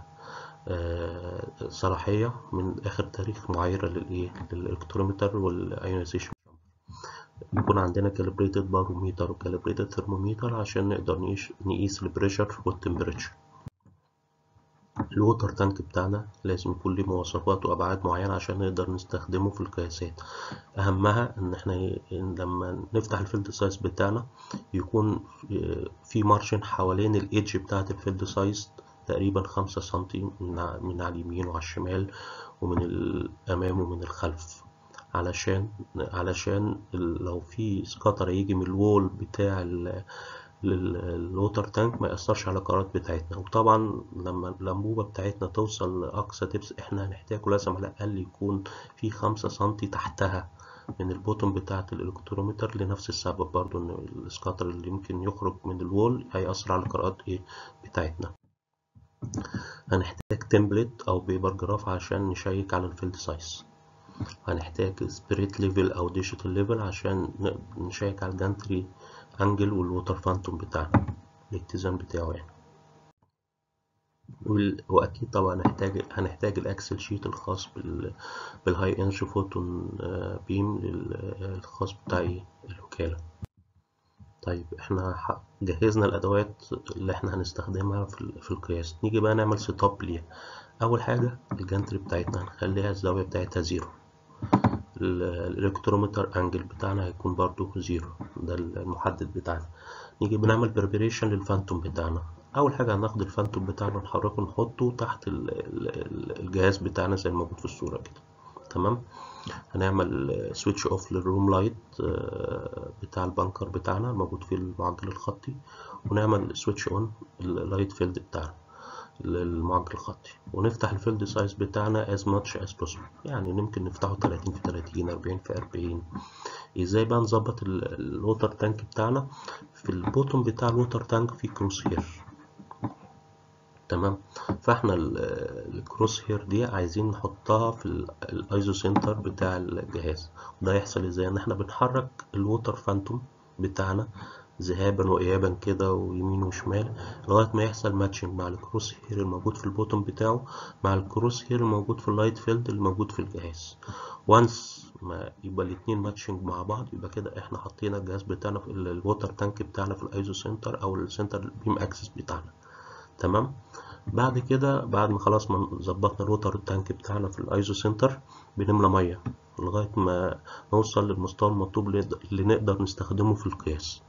صلاحية من آخر تاريخ معايرة للإيه للإلكترومتر والأيونيزيشن يكون عندنا كالبريتد باروميتر وكالبريتد ثرموميتر عشان نقدر نقيس نقيس البريشر والتمبريتشر الووتر تانك بتاعنا لازم يكون ليه مواصفات وأبعاد معينة عشان نقدر نستخدمه في القياسات أهمها إن إحنا لما نفتح الفيلد سايز بتاعنا يكون في مارجن حوالين الإيدج بتاعة الفيلد سايز تقريبا خمسة سنتي من, من على اليمين وعلى الشمال ومن الأمام ومن الخلف علشان علشان لو في سكاتر يجي من الوول بتاع الووتر تانك ما يأثرش على القرارات بتاعتنا وطبعا لما الأنبوبة بتاعتنا توصل لأقصى تبس احنا هنحتاجه لازم على الأقل يكون في خمسة سنتي تحتها من البوتوم بتاعة الإلكترومتر لنفس السبب برضو إن السكاتر اللي يمكن يخرج من الوول هيأثر على القراءات إيه بتاعتنا هنحتاج تمبلت او بيبر جراف عشان نشيك على الفيلد سايز هنحتاج سبريت ليفل او ديجيتال ليفل عشان نشيك على الجانتري انجل والووتر فانتوم بتاعنا الاتزان بتاعه يعني واكيد طبعا هنحتاج هنحتاج الاكسل شيت الخاص بال بالهاي انرجي فوتون بيم الخاص بتاع الوكاله طيب احنا جهزنا الادوات اللي احنا هنستخدمها في, في القياس نيجي بقى نعمل سيت اب ليها اول حاجه الجانتري بتاعتنا هنخليها الزاويه بتاعتها زيرو الالكترومتر انجل بتاعنا هيكون برضو زيرو ده المحدد بتاعنا نيجي بنعمل بريبريشن للفانتوم بتاعنا اول حاجه هناخد الفانتوم بتاعنا نحركه نحطه تحت الجهاز بتاعنا زي الموجود في الصوره كده تمام هنعمل سويتش اوف للروم لايت بتاع البنكر بتاعنا الموجود في المعدل الخطي ونعمل سويتش اون اللايت فيلد بتاعنا للمعدل الخطي ونفتح الفيلد سايز بتاعنا as much as possible يعني ممكن نفتحه 30 في 30 40 في 40 ازاي بقى نظبط الووتر تانك بتاعنا في البوتوم بتاع الووتر تانك في كروس هير تمام فاحنا الكروس هير دي عايزين نحطها في الايزو سنتر بتاع الجهاز وده يحصل ازاي ان احنا بنحرك الووتر فانتوم بتاعنا ذهابا وايابا كده ويمين وشمال لغايه ما يحصل ماتشنج مع الكروس هير الموجود في البوتوم بتاعه مع الكروس هير الموجود في اللايت فيلد الموجود في الجهاز وانس ما يبقى الاتنين ماتشنج مع بعض يبقى كده احنا حطينا الجهاز بتاعنا في الووتر تانك بتاعنا في الايزو سنتر او السنتر بيم اكسس بتاعنا تمام بعد كده بعد ما خلاص ما ظبطنا الوتر تانك بتاعنا في الايزو سنتر بنملى ميه لغايه ما نوصل للمستوى المطلوب اللي نقدر نستخدمه في القياس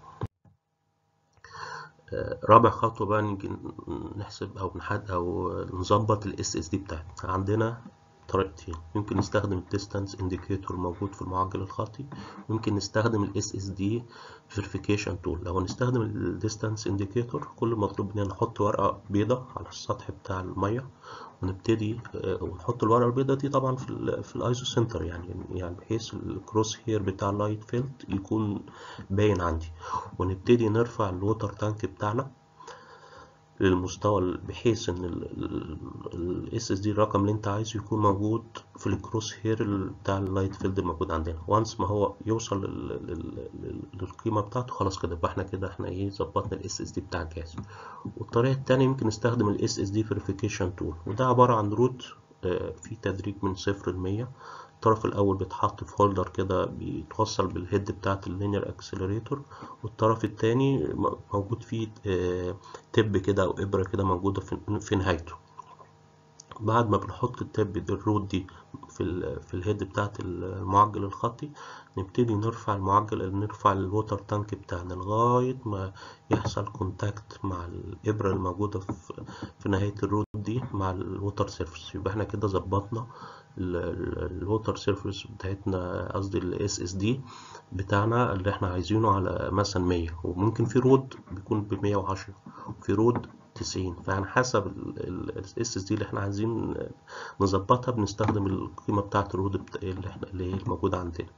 رابع خطوه بقى نيجي نحسب او نحد او نظبط الاس اس دي بتاعتنا عندنا طريقتين ممكن نستخدم الديستانس انديكيتور الموجود في المعجل الخطي ممكن نستخدم الاس اس دي فيريفيكيشن تول لو هنستخدم الديستانس انديكيتور كل مطلوب مننا نحط ورقه بيضاء على السطح بتاع الميه ونبتدي ونحط الورقه البيضاء دي طبعا في ال في الايزو سنتر يعني يعني بحيث الكروس هير بتاع اللايت فيلد يكون باين عندي ونبتدي نرفع الووتر تانك بتاعنا للمستوى بحيث ان الاس اس دي الرقم اللي انت عايزه يكون موجود في الكروس هير بتاع اللايت فيلد الموجود عندنا وانس ما هو يوصل للقيمه بتاعته خلاص كده يبقى احنا كده احنا ايه ظبطنا الاس اس دي بتاع الجهاز والطريقه الثانيه يمكن نستخدم الاس اس دي فيريفيكيشن تول وده عباره عن روت في تدريج من صفر لمية الطرف الاول بيتحط في هولدر كده بيتوصل بالهيد بتاعه اللينير اكسلريتور والطرف التاني موجود فيه تب كده او ابره كده موجوده في نهايته بعد ما بنحط التاب دي الرود دي في ال في الهيد بتاعت المعجل الخطي نبتدي نرفع المعجل نرفع الووتر تانك بتاعنا لغاية ما يحصل كونتاكت مع الإبرة الموجودة في, في نهاية الرود دي مع الووتر سيرفيس يبقى احنا كده ظبطنا الووتر سيرفيس بتاعتنا قصدي الاس اس دي بتاعنا اللي احنا عايزينه على مثلا 100 وممكن في رود بيكون ب 110 وفي رود 90 فعلى حسب الاس اس دي اللي احنا عايزين نظبطها بنستخدم القيمه بتاعه الرود اللي احنا اللي هي موجوده عندنا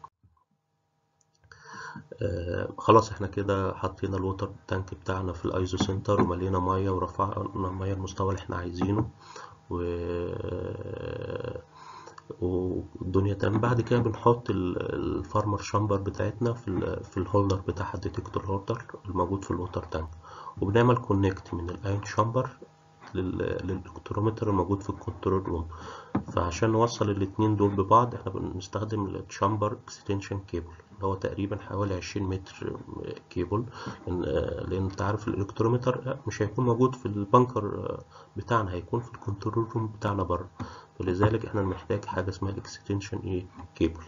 آه خلاص احنا كده حطينا الووتر تانك بتاعنا في الايزو سنتر وملينا ميه ورفعنا الميه المستوى اللي احنا عايزينه و والدنيا تمام بعد كده بنحط الفارمر شامبر بتاعتنا في ال في الهولدر بتاعها الديتكتور هولدر الموجود في الووتر تانك وبنعمل كونكت من الاين شامبر للالكترومتر الموجود في الكنترول روم فعشان نوصل الاتنين دول ببعض احنا بنستخدم الشامبر اكستنشن كيبل اللي هو تقريبا حوالي 20 متر كيبل لان انت عارف الالكترومتر مش هيكون موجود في البنكر بتاعنا هيكون في الكنترول روم بتاعنا بره ولذلك احنا بنحتاج حاجه اسمها الاكستنشن ايه كيبل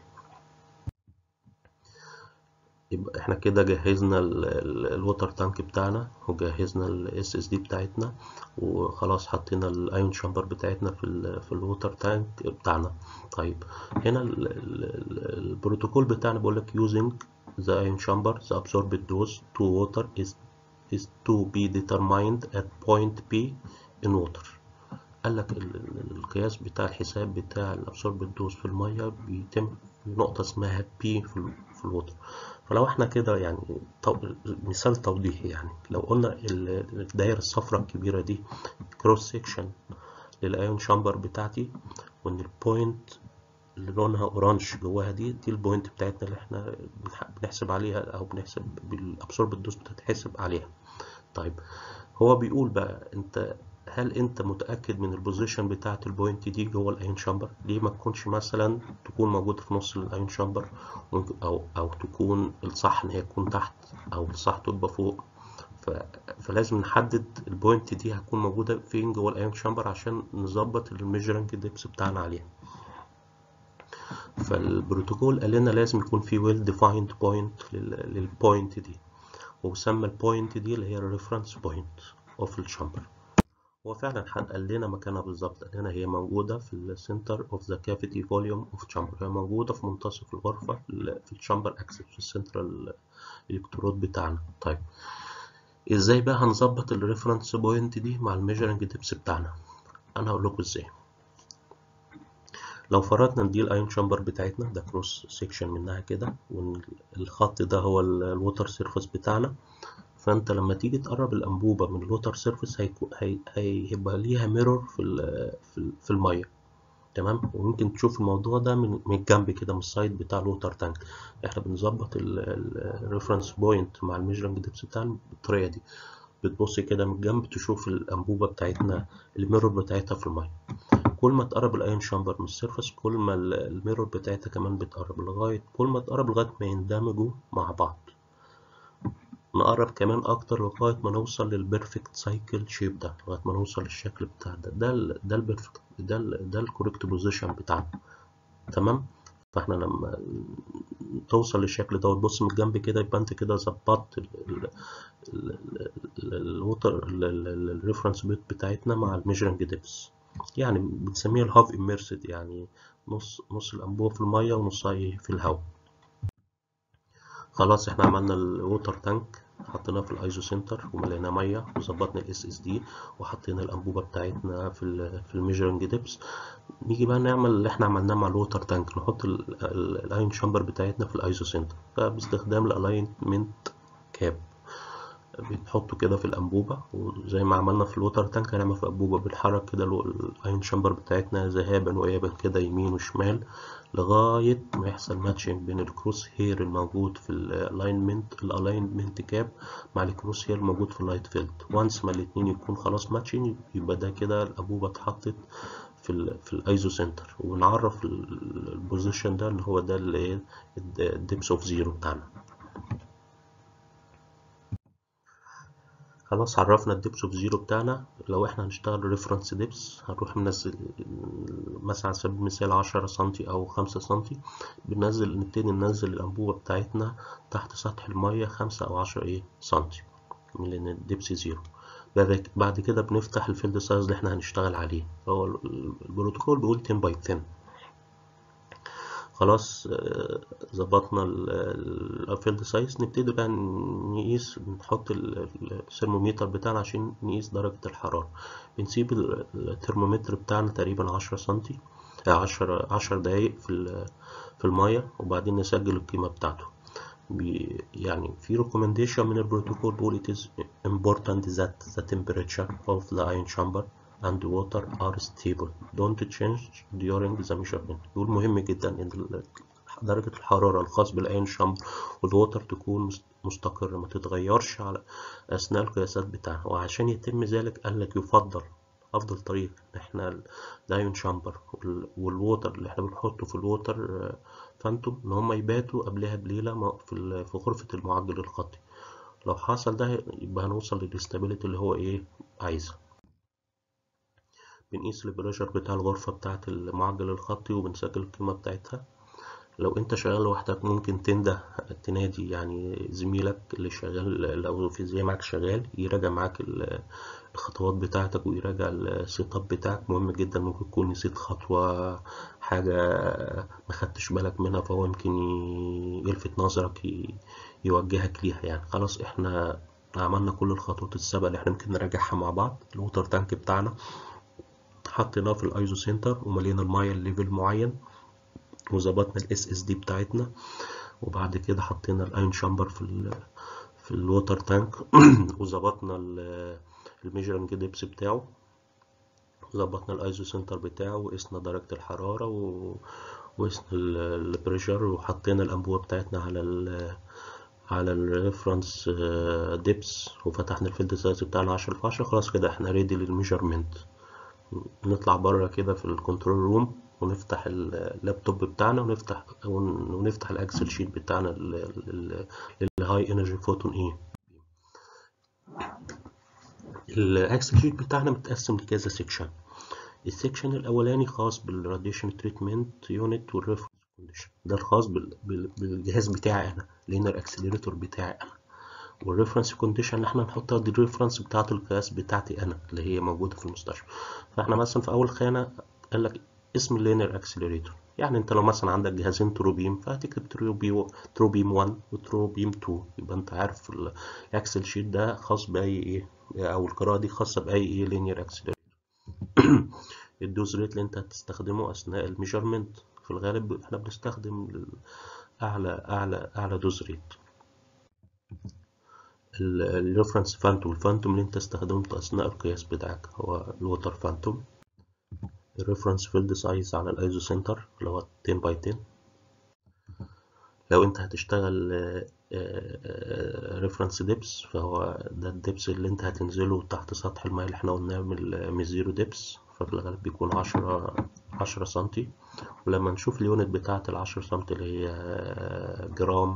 يبقى احنا كده جهزنا الووتر تانك بتاعنا وجهزنا الاس اس دي بتاعتنا وخلاص حطينا الايون شامبر بتاعتنا في ال في الووتر تانك بتاعنا طيب هنا البروتوكول بتاعنا بيقول لك using the ion chamber the absorbed dose to water is is to be determined at point P in water قال لك القياس بتاع الحساب بتاع الابسوربد دوز في الميه بيتم في نقطه اسمها P في في الووتر فلو احنا كده يعني طو... مثال توضيحي يعني لو قلنا الدايره الصفراء الكبيره دي كروس سيكشن للايون شامبر بتاعتي وان البوينت اللي لونها اورانج جواها دي دي البوينت بتاعتنا اللي احنا بنحسب عليها او بنحسب بالابسورب دوز بتتحسب عليها طيب هو بيقول بقى انت هل انت متاكد من البوزيشن بتاعه البوينت دي جوه الايون شامبر ليه ما تكونش مثلا تكون موجوده في نص الايون شامبر او او تكون الصح ان هي تكون تحت او الصح تبقى فوق ف... فلازم نحدد البوينت دي هتكون موجوده فين جوه الايون شامبر عشان نظبط الميجرنج ديبس بتاعنا عليها فالبروتوكول قال لنا لازم يكون في ويل ديفايند بوينت للبوينت دي وسمى البوينت دي اللي هي الريفرنس بوينت اوف الشامبر هو فعلا حد قال لنا مكانها بالظبط قال لنا هي موجودة في السنتر اوف ذا كافيتي فوليوم اوف تشامبر هي موجودة في منتصف الغرفة في الشامبر اكسس في السنترال الكترود بتاعنا طيب ازاي بقى هنظبط الريفرنس بوينت دي مع الميجرنج ديبس بتاعنا انا هقول لكم ازاي لو فرضنا دي الايون شامبر بتاعتنا ده كروس سيكشن منها كده والخط ده هو الووتر سيرفيس بتاعنا فانت لما تيجي تقرب الانبوبه من الووتر سيرفيس هيكون هي هيبقى ليها ميرور في ال في, ال في الميه تمام وممكن تشوف الموضوع ده من من الجنب كده من السايد بتاع الووتر تانك احنا بنظبط الريفرنس بوينت مع الميجرنج ديبس بتاعنا بالطريقه دي بتبص كده من الجنب تشوف الانبوبه بتاعتنا الميرور بتاعتها في الميه كل ما تقرب الايون شامبر من السيرفس كل ما الميرور بتاعتها كمان بتقرب لغايه كل ما تقرب لغايه ما يندمجوا مع بعض نقرب كمان اكتر لغايه ما نوصل للبيرفكت سايكل شيب ده لغايه ما نوصل للشكل بتاع ده ده ال ده البيرفكت ده ال ده الكوريكت بوزيشن بتاعنا تمام فاحنا لما توصل للشكل ده وتبص من الجنب كده يبقى انت كده ظبطت الووتر الريفرنس بيت بتاعتنا مع الميجرنج ديبس يعني بنسميها الهاف اميرسد يعني نص نص الانبوبه في الميه ونصها في الهواء خلاص احنا عملنا الووتر تانك حطيناه في الايزو سنتر ومليناه ميه وظبطنا الاس اس دي وحطينا الانبوبه بتاعتنا في ال في الميجرنج ديبس نيجي بقى نعمل اللي احنا عملناه مع الووتر تانك نحط الايون شامبر بتاعتنا في الايزو سنتر فباستخدام الالاينمنت كاب بنحطه كده في الانبوبه وزي ما عملنا في الووتر تانك هنعمل في الانبوبه بنحرك كده الايون شامبر بتاعتنا ذهابا وايابا كده يمين وشمال لغايه ما يحصل ماتشنج بين الكروس هير الموجود في الالاينمنت الالاينمنت كاب مع الكروس هير الموجود في اللايت فيلد وانس ما الاتنين يكون خلاص ماتشنج يبقى ده كده الانبوبه اتحطت في ال في الايزو سنتر ونعرف البوزيشن ده اللي هو ده اللي ايه الديبس اوف زيرو بتاعنا خلاص عرفنا الدبس اوف زيرو بتاعنا لو احنا هنشتغل ريفرنس دبس هنروح منزل مثلا على سبيل المثال عشرة سنتي او خمسة سنتي بننزل نبتدي ننزل الانبوبة بتاعتنا تحت سطح المية خمسة او عشرة ايه سنتي لان الدبس زيرو بعد كده بنفتح الفيلد سايز اللي احنا هنشتغل عليه هو البروتوكول بيقول 10 باي 10 خلاص ظبطنا الفيلد سايز نبتدي بقى نقيس نحط الثرمومتر بتاعنا عشان نقيس درجة الحرارة بنسيب الترمومتر بتاعنا تقريبا عشرة سنتي عشر عشر دقايق في في المية وبعدين نسجل القيمة بتاعته يعني في recommendation من البروتوكول بيقول it is important that the temperature of the ion chamber and water are stable don't change during the measurement يقول مهم جدا ان درجة الحرارة الخاص بالايون شامبر والووتر تكون مستقرة ما تتغيرش على اثناء القياسات بتاعها وعشان يتم ذلك قال لك يفضل افضل طريقة احنا الايون شامبر والووتر اللي احنا بنحطه في الووتر فانتوم ان هم يباتوا قبلها بليلة في في غرفة المعجل الخطي لو حصل ده يبقى هنوصل للاستابيليتي اللي هو ايه عايزها بنقيس البريشر بتاع الغرفة بتاعة المعجل الخطي وبنسجل القيمة بتاعتها لو انت شغال لوحدك ممكن تنده تنادي يعني زميلك اللي شغال لو في زي معاك شغال يراجع معاك الخطوات بتاعتك ويراجع السيت اب بتاعك مهم جدا ممكن تكون نسيت خطوة حاجة ما خدتش بالك منها فهو يمكن يلفت نظرك يوجهك ليها يعني خلاص احنا عملنا كل الخطوات السابقة اللي احنا ممكن نراجعها مع بعض الووتر تانك بتاعنا حطيناه في الايزو سنتر وملينا المية ليفل معين وظبطنا الاس اس دي بتاعتنا وبعد كده حطينا الايون شامبر في ال في الووتر تانك وظبطنا الميجرنج ديبس بتاعه ظبطنا الايزو سنتر بتاعه وقسنا درجة الحرارة و... وقسنا البريشر وحطينا الانبوبة بتاعتنا على ال على الريفرنس ديبس وفتحنا الفيلد سايز بتاعنا عشرة في عشرة خلاص كده احنا ريدي للميجرمنت نطلع بره كده في الكنترول روم ونفتح اللابتوب بتاعنا ونفتح ونفتح الاكسل شيت بتاعنا للهاي انرجي فوتون ايه الاكسل شيت بتاعنا متقسم لكذا سيكشن السيكشن الاولاني خاص بالراديشن تريتمنت يونت والريفرنس كونديشن ده الخاص بالجهاز بتاعي انا لينر اكسلريتور بتاعي انا والريفرنس كونديشن اللي احنا نحطها دي الريفرنس بتاعه القياس بتاعتي انا اللي هي موجوده في المستشفى فاحنا مثلا في اول خانه قال لك اسم اللينر اكسلريتور يعني انت لو مثلا عندك جهازين تروبيم فهتكتب تروبي تروبيم 1 وتروبيم 2 يبقى انت عارف الاكسل شيت ده خاص باي ايه او القراءه دي خاصه باي ايه لينير اكسلريتور الدوز ريت اللي انت هتستخدمه اثناء الميجرمنت في الغالب احنا بنستخدم اعلى اعلى اعلى دوز ريت الريفرنس فانتوم الفانتوم اللي انت استخدمته اثناء القياس بتاعك هو الووتر فانتوم الريفرنس فيلد سايز على الايزو سنتر اللي هو 10 باي 10 لو انت هتشتغل ريفرنس ديبس فهو ده الدبس اللي انت هتنزله تحت سطح الماء اللي احنا قلناه من زيرو ديبس ففي الغالب بيكون عشرة عشرة سنتي ولما نشوف اليونت بتاعة العشرة سنتي اللي هي جرام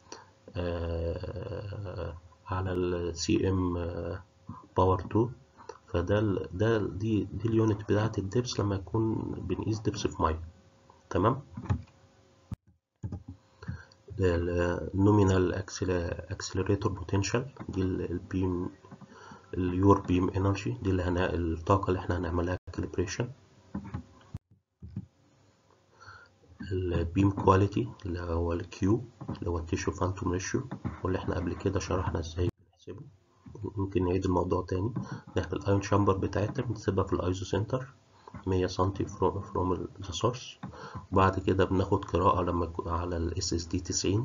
على السي ام باور 2 فده ده دي دي اليونت بتاعة الدبس لما يكون بنقيس دبس في ميه تمام النومينال اكسلريتور بوتنشال دي البيم اليور بيم انرجي دي اللي هنا الطاقة اللي احنا هنعملها كاليبريشن البيم كواليتي اللي هو الكيو اللي هو التيشو فانتوم ريشيو واللي احنا قبل كده شرحنا ازاي بنحسبه ممكن نعيد الموضوع تاني احنا الايون شامبر بتاعتنا بنسيبها في الايزو سنتر 100 سنتي فروم ذا سورس وبعد كده بناخد قراءة لما يكون على الاس اس دي 90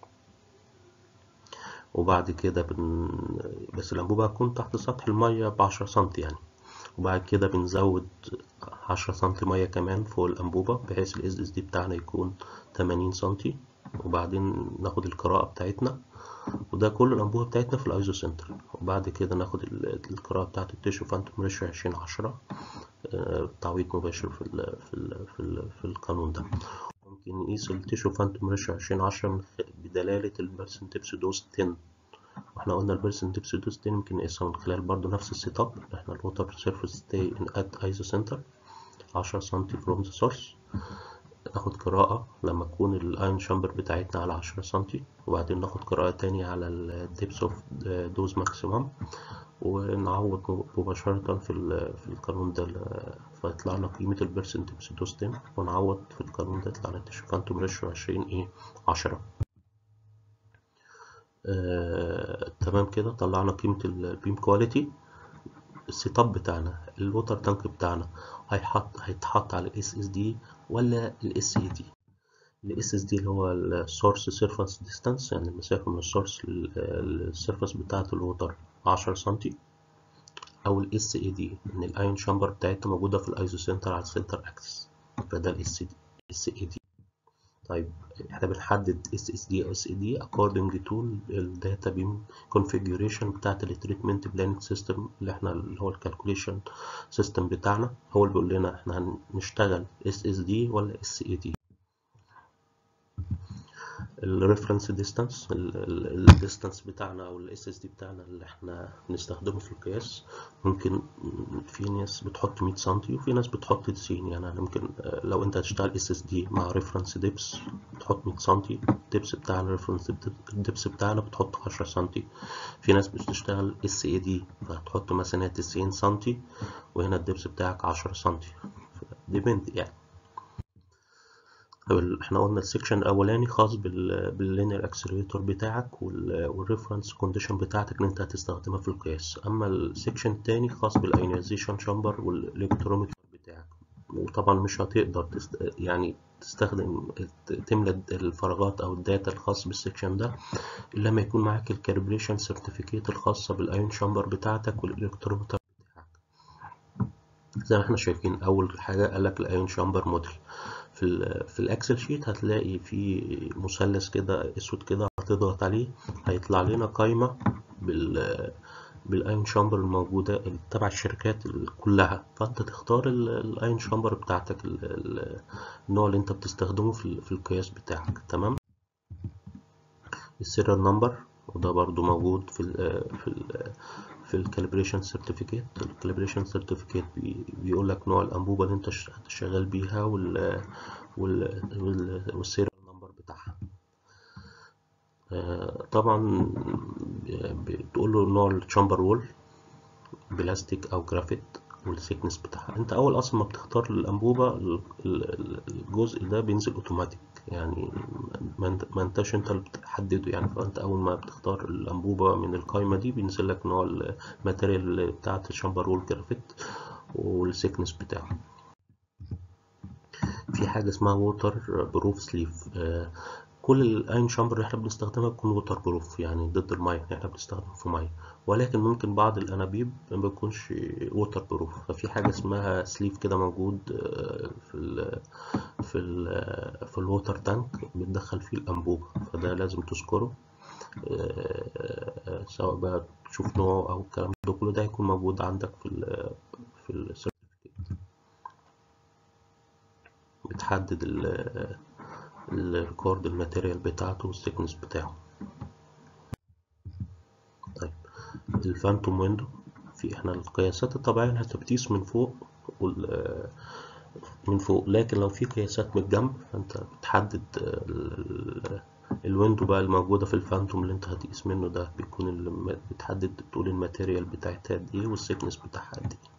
وبعد كده بن... بس الأنبوبة هتكون تحت سطح المية بعشرة سنتي يعني وبعد كده بنزود عشرة سنتي مية كمان فوق الأنبوبة بحيث ال SSD بتاعنا يكون تمانين سنتي وبعدين ناخد القراءة بتاعتنا وده كل الأنبوبة بتاعتنا في الأيزو سنتر وبعد كده ناخد القراءة بتاعت التيشو فانتوم ريشيو عشرين عشرة تعويض مباشر في ال في ال في, ال في القانون ده ممكن نقيس التيشو فانتوم ريشيو عشرين عشرة بدلالة البرسنتبس دوز 10 واحنا قلنا البيرسون ديبس دوز دي ممكن نقيسها من خلال برضو نفس السيت اب احنا الووتر سيرفيس ستاي ان ات ايزو سنتر 10 سم فروم ذا سورس ناخد قراءة لما تكون الايون شامبر بتاعتنا على 10 سم وبعدين ناخد قراءة تانية على الديبس اوف دوز ماكسيمم ونعوض مباشرة في في القانون ده فيطلع لنا قيمة البيرسنت ديبس دوز تيم ونعوض في القانون ده يطلع لنا تيشو فانتوم ريشيو 20 ايه 10 آه، تمام كده طلعنا قيمة البيم كواليتي السيت اب بتاعنا الووتر تانك بتاعنا هيحط هيتحط على الاس اس دي ولا الاس اي دي الاس اس دي اللي هو السورس سيرفيس ديستانس يعني المسافة من السورس للسيرفيس بتاعة الووتر 10 سنتي او الاس اي دي ان الايون شامبر بتاعتنا موجودة في الايزو سنتر على السنتر اكسس فده الاس دي اس اي دي طيب احنا بنحدد اس اس دي او اس اي دي according to الداتا بيم configuration بتاعت التريتمنت بلان سيستم اللي احنا اللي هو الكالكوليشن سيستم بتاعنا هو اللي بيقول لنا احنا هنشتغل اس اس دي ولا اس اي دي الريفرنس ديستانس الديستانس بتاعنا او الاس اس دي بتاعنا اللي احنا بنستخدمه في القياس ممكن في ناس بتحط 100 سم وفي ناس بتحط 90 يعني انا ممكن لو انت هتشتغل اس اس دي مع ريفرنس ديبس بتحط 100 سم الدبس بتاعنا ريفرنس الدبس بتاعنا بتحط 10 سم في ناس بتشتغل اس اي دي فهتحط مثلا 90 سم وهنا الدبس بتاعك 10 سم ديبند يعني احنا قلنا السكشن الاولاني خاص باللينير اكسلريتور بتاعك والريفرنس كونديشن بتاعتك اللي انت هتستخدمها في القياس اما السكشن التاني خاص بالايونيزيشن شامبر والالكترومتر بتاعك وطبعا مش هتقدر تست... يعني تستخدم تملى الفراغات او الداتا الخاص بالسكشن ده الا لما يكون معاك الكالبريشن سيرتيفيكيت الخاصه بالايون شامبر بتاعتك والالكترومتر بتاعك زي ما احنا شايفين اول حاجه قالك الايون شامبر موديل في ال في الاكسل شيت هتلاقي في مثلث كده اسود كده هتضغط عليه هيطلع لنا قائمه بال بالايون شامبر الموجوده تبع الشركات كلها فانت تختار الايون شامبر بتاعتك النوع اللي انت بتستخدمه في, في القياس بتاعك تمام السيريال نمبر وده برضو موجود في ال في ال في الكاليبريشن سيرتيفيكيت الكاليبريشن سيرتيفيكيت بيقول لك نوع الانبوبه اللي انت شغال بيها وال وال والسيريال نمبر بتاعها طبعا بتقول له نوع الشامبر وول بلاستيك او جرافيت والسيكنس بتاعها انت اول اصلا ما بتختار الانبوبه الجزء ده بينزل اوتوماتيك يعني ما انتش انت اللي بتحدده يعني فانت اول ما بتختار الانبوبه من القائمه دي بينزل لك نوع الماتيريال بتاعه الشامبر وول جرافيت والسيكنس بتاعه في حاجه اسمها ووتر بروف سليف كل الاين شامبر اللي احنا بنستخدمها بتكون ووتر بروف يعني ضد الميه احنا بنستخدم في ميه ولكن ممكن بعض الانابيب ما بيكونش ووتر بروف ففي حاجه اسمها سليف كده موجود في ال في ال في الووتر تانك بتدخل فيه الانبوبه فده لازم تذكره سواء بقى تشوف نوعه او الكلام ده كله ده هيكون موجود عندك في ال في السيرتيفيكيت بتحدد الريكورد الماتيريال بتاعته والسيكنس بتاعه طيب الفانتوم ويندو في احنا القياسات الطبيعية انها تبتيس من فوق من فوق لكن لو في قياسات من الجنب فانت بتحدد الويندو بقى الموجودة في الفانتوم اللي انت هتقيس منه ده بيكون بتحدد بتقول الماتيريال بتاعتها قد ايه والسيكنس بتاعها قد ايه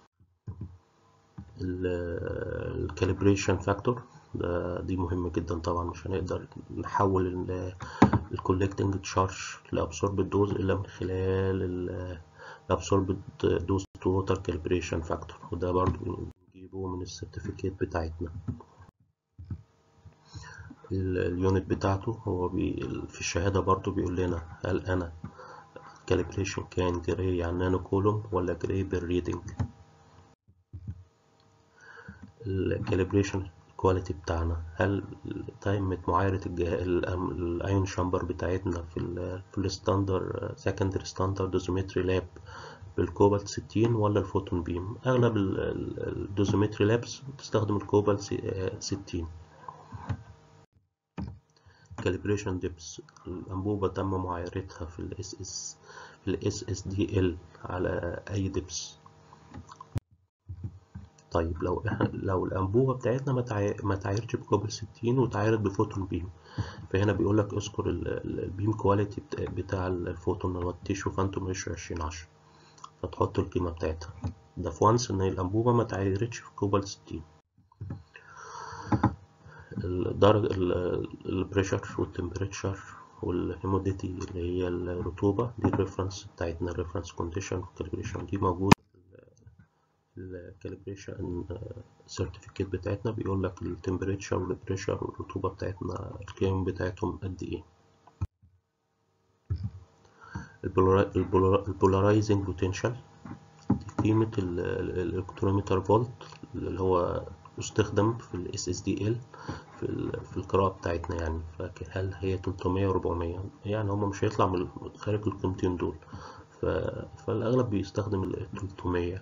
الكاليبريشن فاكتور ده دي مهمة جدا طبعا مش هنقدر نحول الكولكتنج تشارج لابسوربد دوز الا من خلال الابسوربد دوز تو ووتر كاليبريشن فاكتور وده برضو بنجيبه من السيرتيفيكيت بتاعتنا اليونت بتاعته هو بي في الشهادة برضو بيقول لنا هل انا كاليبريشن كان جراي على نانو كولوم ولا جراي بالريدنج الكاليبريشن الكواليتي بتاعنا هل تمت معايرة الايون شامبر بتاعتنا في ال في الستاندر سكندري ستاندر دوزومتري لاب بالكوبالت 60 ولا الفوتون بيم اغلب الدوزومتري لابس بتستخدم الكوبالت 60 calibration depths الأنبوبة تم معايرتها في ال SS في ال SSDL على أي دبس طيب لو احنا لو الأنبوبة بتاعتنا ما تعا- ما تعايرتش بكوبل 60 وتعايرت بفوتون بيم فهنا بيقول لك اذكر ال- ال- البيم كواليتي بتا- بتاع الفوتون اللي هو التيشو فانتوم ريشيو 20 10 فتحط القيمة بتاعتها ده في وانس إن الأنبوبة ما تعايرتش في كوبل 60 الدرجة البريشر والتمبريتشر والهيموديتي اللي هي الرطوبة دي الريفرنس بتاعتنا الريفرنس كونديشن والكاليبريشن دي موجودة في الكاليبريشن سيرتيفيكيت بتاعتنا بيقول لك التمبريتشر والبريشر والرطوبة بتاعتنا القيم بتاعتهم قد ايه البولارايزنج بوتنشال دي قيمة الالكترومتر فولت اللي هو استخدم في ال SSDL في, ال- في القراءة بتاعتنا يعني فهل هي 300 و 400 يعني هما مش هيطلع من خارج القيمتين دول ف... فالأغلب بيستخدم ال 300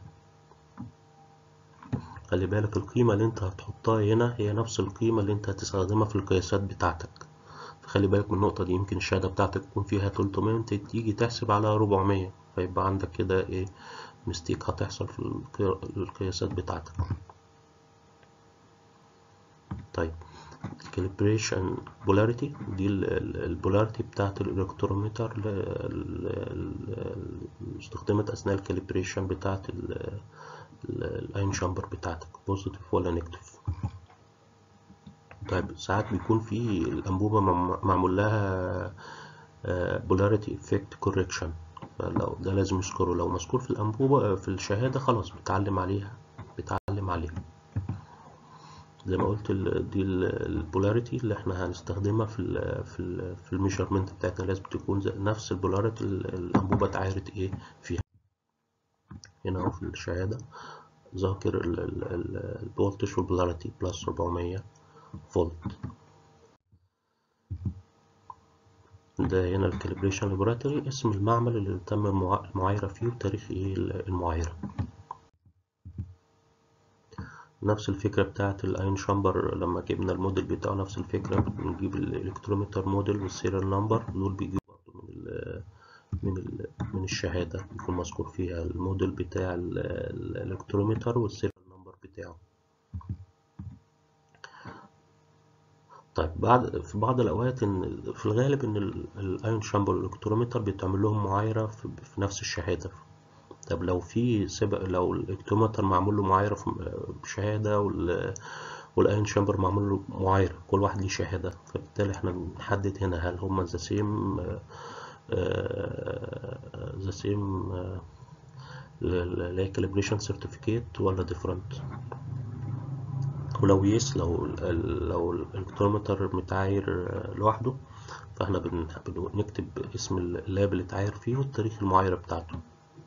خلي بالك القيمة اللي انت هتحطها هنا هي نفس القيمة اللي انت هتستخدمها في القياسات بتاعتك فخلي بالك من النقطة دي يمكن الشهادة بتاعتك تكون فيها 300 انت تيجي تحسب على 400 فيبقى عندك كده ايه مستيك هتحصل في القي- القياسات بتاعتك طيب الكاليبريشن بولاريتي دي البولاريتي بتاعت الالكترومتر ل- ال- ال- ال- استخدمت اثناء الكاليبريشن بتاعت الاين شامبر بتاعتك بوزيتيف ولا نيجاتيف طيب ساعات بيكون في الانبوبه مم- معمول لها بولاريتي افكت كوريكشن فلو ده لازم يذكره لو مذكور في الانبوبه في الشهاده خلاص بتعلم عليها بتعلم عليها زي ما قلت ال- دي البولاريتي اللي احنا هنستخدمها في ال في ال في الميجرمنت بتاعتنا لازم تكون زي- نفس البولاريتي اللي الانبوبه اتعايرت ايه فيها هنا اهو في الشهاده ذاكر ال- ال- ال- الفولتج والبولاريتي بلس 400 فولت ده هنا الكاليبريشن لابوراتوري اسم المعمل اللي تم المعا- المعايرة فيه وتاريخ ايه المعايرة نفس الفكرة بتاعت الاين شامبر لما جبنا الموديل بتاعه نفس الفكرة بنجيب الالكترومتر موديل والسيريال نمبر دول بيجيبوا برضه من ال من ال من الشهادة بيكون مذكور فيها الموديل بتاع ال- ال- الالكترومتر والسيريال نمبر بتاعه طيب بعد في بعض الأوقات إن في الغالب إن ال- الأيون شامبر والإلكترومتر بيتعمل لهم معايرة في, في نفس الشهادة طب لو في سبق لو الإلكترومتر معمول له معايرة في بشهادة وال والأيون شامبر معمول له معايرة كل واحد ليه شهادة فبالتالي إحنا بنحدد هنا هل هما ذا سيم ذا سيم اللي هي كاليبريشن سيرتيفيكيت ولا ديفرنت ولو يس لو ال- لو الالكترومتر متعاير لوحده فاحنا بن- بنكتب اسم اللاب اللي اتعاير فيه والتاريخ المعايرة بتاعته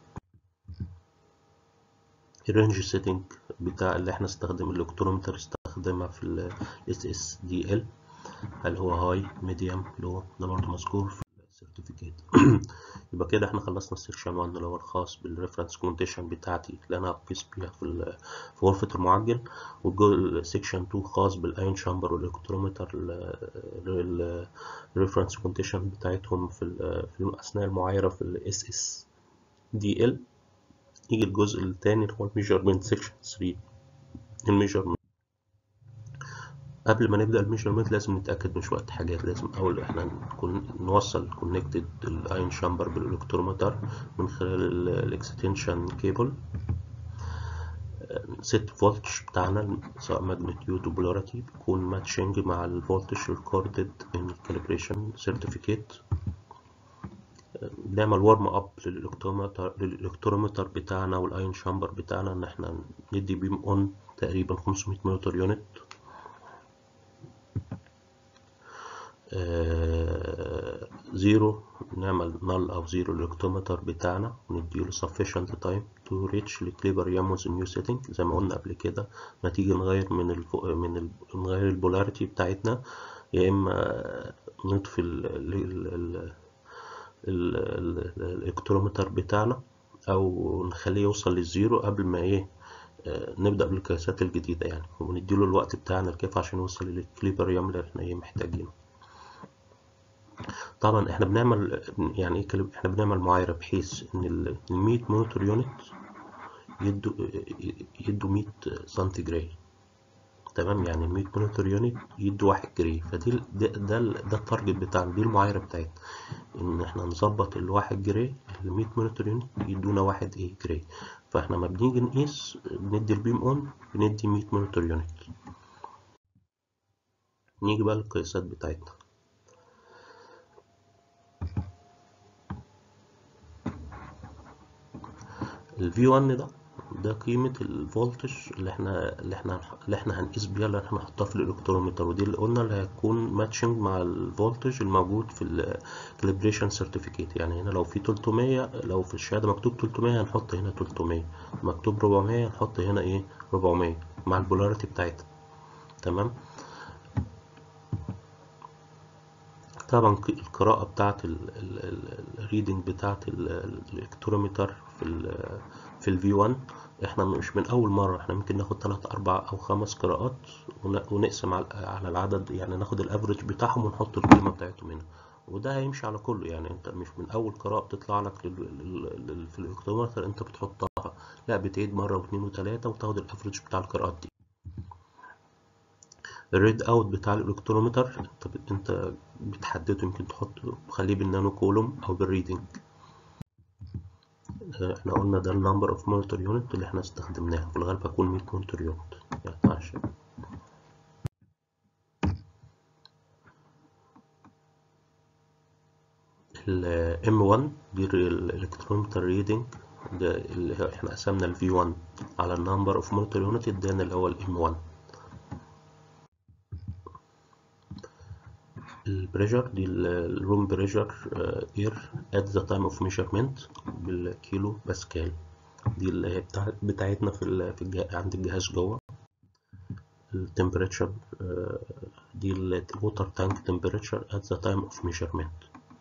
الرينج سيتنج بتاع اللي احنا استخدم الالكترومتر استخدمها في ال SSDL هل هو هاي ميديوم لو ده برضه مذكور في السيرتيفيكيت يبقى كده احنا خلصنا السيكشن 1 اللي هو الخاص بالريفرنس كونديشن بتاعتي اللي انا هقيس بيها في ال- في غرفة المعجل والسيكشن 2 خاص بالايون شامبر والالكترومتر الريفرنس كونديشن بتاعتهم في ال- في اثناء المعايرة في الاس اس دي ال يجي الجزء الثاني اللي هو الميجرمنت سيكشن 3 الميجرمنت قبل ما نبدأ الميجرمنت لازم نتأكد من شوية حاجات لازم أول إحنا نكون نوصل كونكتد الأيون شامبر بالإلكترومتر من خلال الإكستنشن كيبل ست فولتج بتاعنا سواء ماجنتيود وبولاريتي بيكون ماتشنج مع الفولتج ريكوردد ان الكاليبريشن سيرتيفيكيت بنعمل وارم اب للالكترومتر للالكترومتر بتاعنا والايون شامبر بتاعنا ان احنا ندي بيم اون تقريبا 500 موتور يونت زيرو نعمل نل او زيرو الالكترومتر بتاعنا ونديله sufficient time to reach equilibrium with new setting زي ما قلنا قبل كده نتيجة نغير من الفو... من ال... نغير البولاريتي بتاعتنا يا اما نطفي ال... ال... ال... ال... ال... الالكترومتر بتاعنا او نخليه يوصل للزيرو قبل ما ايه آه، نبدأ بالقياسات الجديدة يعني ونديله الوقت بتاعنا الكافي عشان يوصل للإكليبريم اللي احنا ايه محتاجينه طبعا احنا بنعمل يعني ايه كلمة احنا بنعمل معايرة بحيث ان ال 100 مونيتور يونت يدوا يدوا 100 سنتيجراد تمام يعني ال 100 مونيتور يونت يدوا 1 جري فدي ال- ده ده, ال- ده التارجت بتاعنا دي المعايرة بتاعتنا ان احنا نظبط ال 1 جري ال 100 مونيتور يونت يدونا 1 ايه جري فاحنا لما بنيجي نقيس بندي البيم اون بندي 100 مونيتور يونت نيجي بقى للقياسات بتاعتنا ال V1 ده ده قيمة الفولتج اللي احنا اللي احنا اللي احنا هنقيس بيها اللي احنا هنحطها في الالكترومتر ودي اللي قلنا اللي هتكون ماتشنج مع الفولتج الموجود في الكاليبريشن سيرتيفيكيت يعني هنا لو في 300 لو في الشهادة مكتوب 300 هنحط هنا 300 مكتوب 400 هنحط هنا ايه 400 مع البولاريتي بتاعتها تمام طبعا ق- القراءة بتاعت الريدنج بتاعت ال- ال- الالكترومتر في ال في ال V1 احنا مش من أول مرة احنا ممكن ناخد تلات أربع أو خمس قراءات ون- ونقسم على على العدد يعني ناخد الأفريج بتاعهم ونحط القيمة بتاعتهم هنا وده هيمشي على كله يعني انت مش من أول قراءة بتطلع لك لل- لل- لل- في الالكترومتر انت بتحطها لا بتعيد مرة واتنين وتلاتة وتاخد الأفريج بتاع القراءات دي الريد اوت بتاع الالكترومتر انت ب- انت بتحدده يمكن تحط خليه بالنانو كولوم او بالريدنج اه، احنا قلنا ده النمبر اوف مونيتور يونت اللي احنا استخدمناها في الغالب هيكون 100 مونيتور يونت يعني عشان ال M1 دي الالكترومتر ريدنج ده اللي احنا قسمنا ال V1 على النمبر اوف مونيتور يونت ادانا اللي هو ال M1 البريشر دي الروم بريشر اير ات ذا تايم اوف ميجرمنت بالكيلو باسكال دي اللي هي بتاع بتاعتنا في ال في الجه... عند الجهاز جوه التمبريتشر دي الووتر تانك تمبريتشر ات ذا تايم اوف ميجرمنت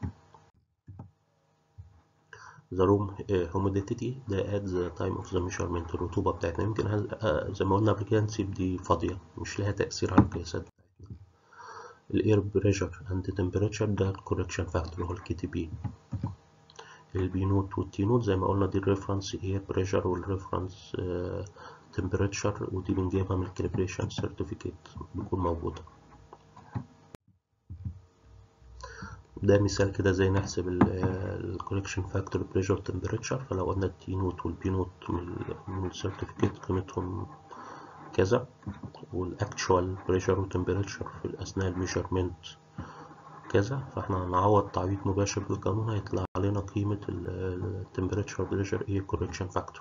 the room uh, humidity ده at the time of the measurement الرطوبة بتاعتنا يمكن هل... آه، زي ما قلنا قبل كده نسيب دي فاضية مش لها تأثير على القياسات بتاعتنا الاير بريشر اند تمبريتشر ده الكوركشن فاكتور اللي هو الكي تي بي البي نوت والتي نوت زي ما قلنا دي الريفرنس اير بريشر والريفرنس تمبريتشر ودي بنجيبها من الكاليبريشن سيرتيفيكيت بيكون موجودة ده مثال كده زي نحسب الكوركشن فاكتور بريشر تمبريتشر فلو قلنا التي نوت والبي نوت من السيرتيفيكيت قيمتهم كذا والاكتشوال بريشر وتمبريتشر في اثناء الميجرمنت كذا فاحنا هنعوض تعويض مباشر بالقانون هيطلع علينا قيمة التمبريتشر بريشر ايه كوركشن فاكتور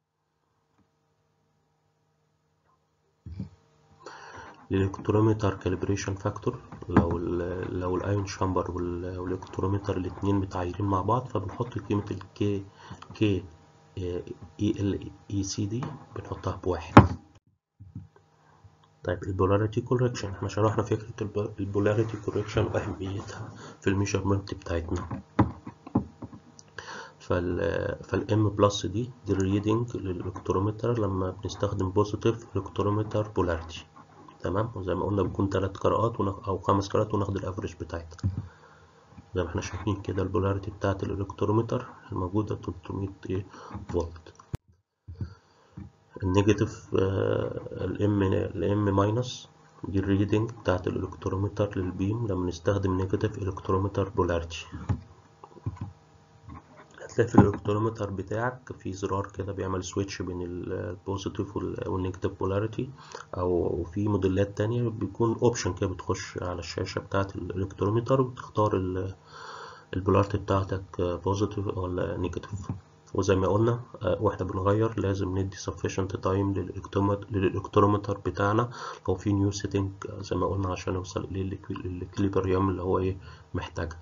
الالكترومتر كاليبريشن فاكتور لو ال لو الايون شامبر والالكترومتر الاتنين متعايرين مع بعض فبنحط قيمة الكي كي اي ال اي سي دي بنحطها بواحد طيب البولاريتي كوركشن احنا شرحنا فكرة البولاريتي كوركشن وأهميتها في الميجرمنت بتاعتنا فال فالام بلس دي دي الريدنج للالكترومتر لما بنستخدم بوزيتيف الكترومتر بولاريتي تمام وزي ما قلنا بيكون تلات قراءات ونخ... او خمس قراءات وناخد الافريج بتاعتها زي ما احنا شايفين كده البولاريتي بتاعت الالكترومتر الموجودة 300 ايه فولت النيجاتيف الام الام ماينس دي الريدنج بتاعت الالكترومتر للبيم لما نستخدم نيجاتيف الكترومتر بولاريتي هتلاقي في الالكترومتر بتاعك في زرار كده بيعمل سويتش بين البوزيتيف والنيجاتيف بولاريتي او في موديلات تانية بيكون اوبشن كده بتخش على الشاشة بتاعت الالكترومتر وتختار البولاريتي بتاعتك بوزيتيف ولا نيجاتيف وزي ما قلنا واحنا بنغير لازم ندي sufficient time للالكترومتر بتاعنا لو في نيو سيتنج زي ما قلنا عشان نوصل للكليبريوم اللي هو ايه محتاجها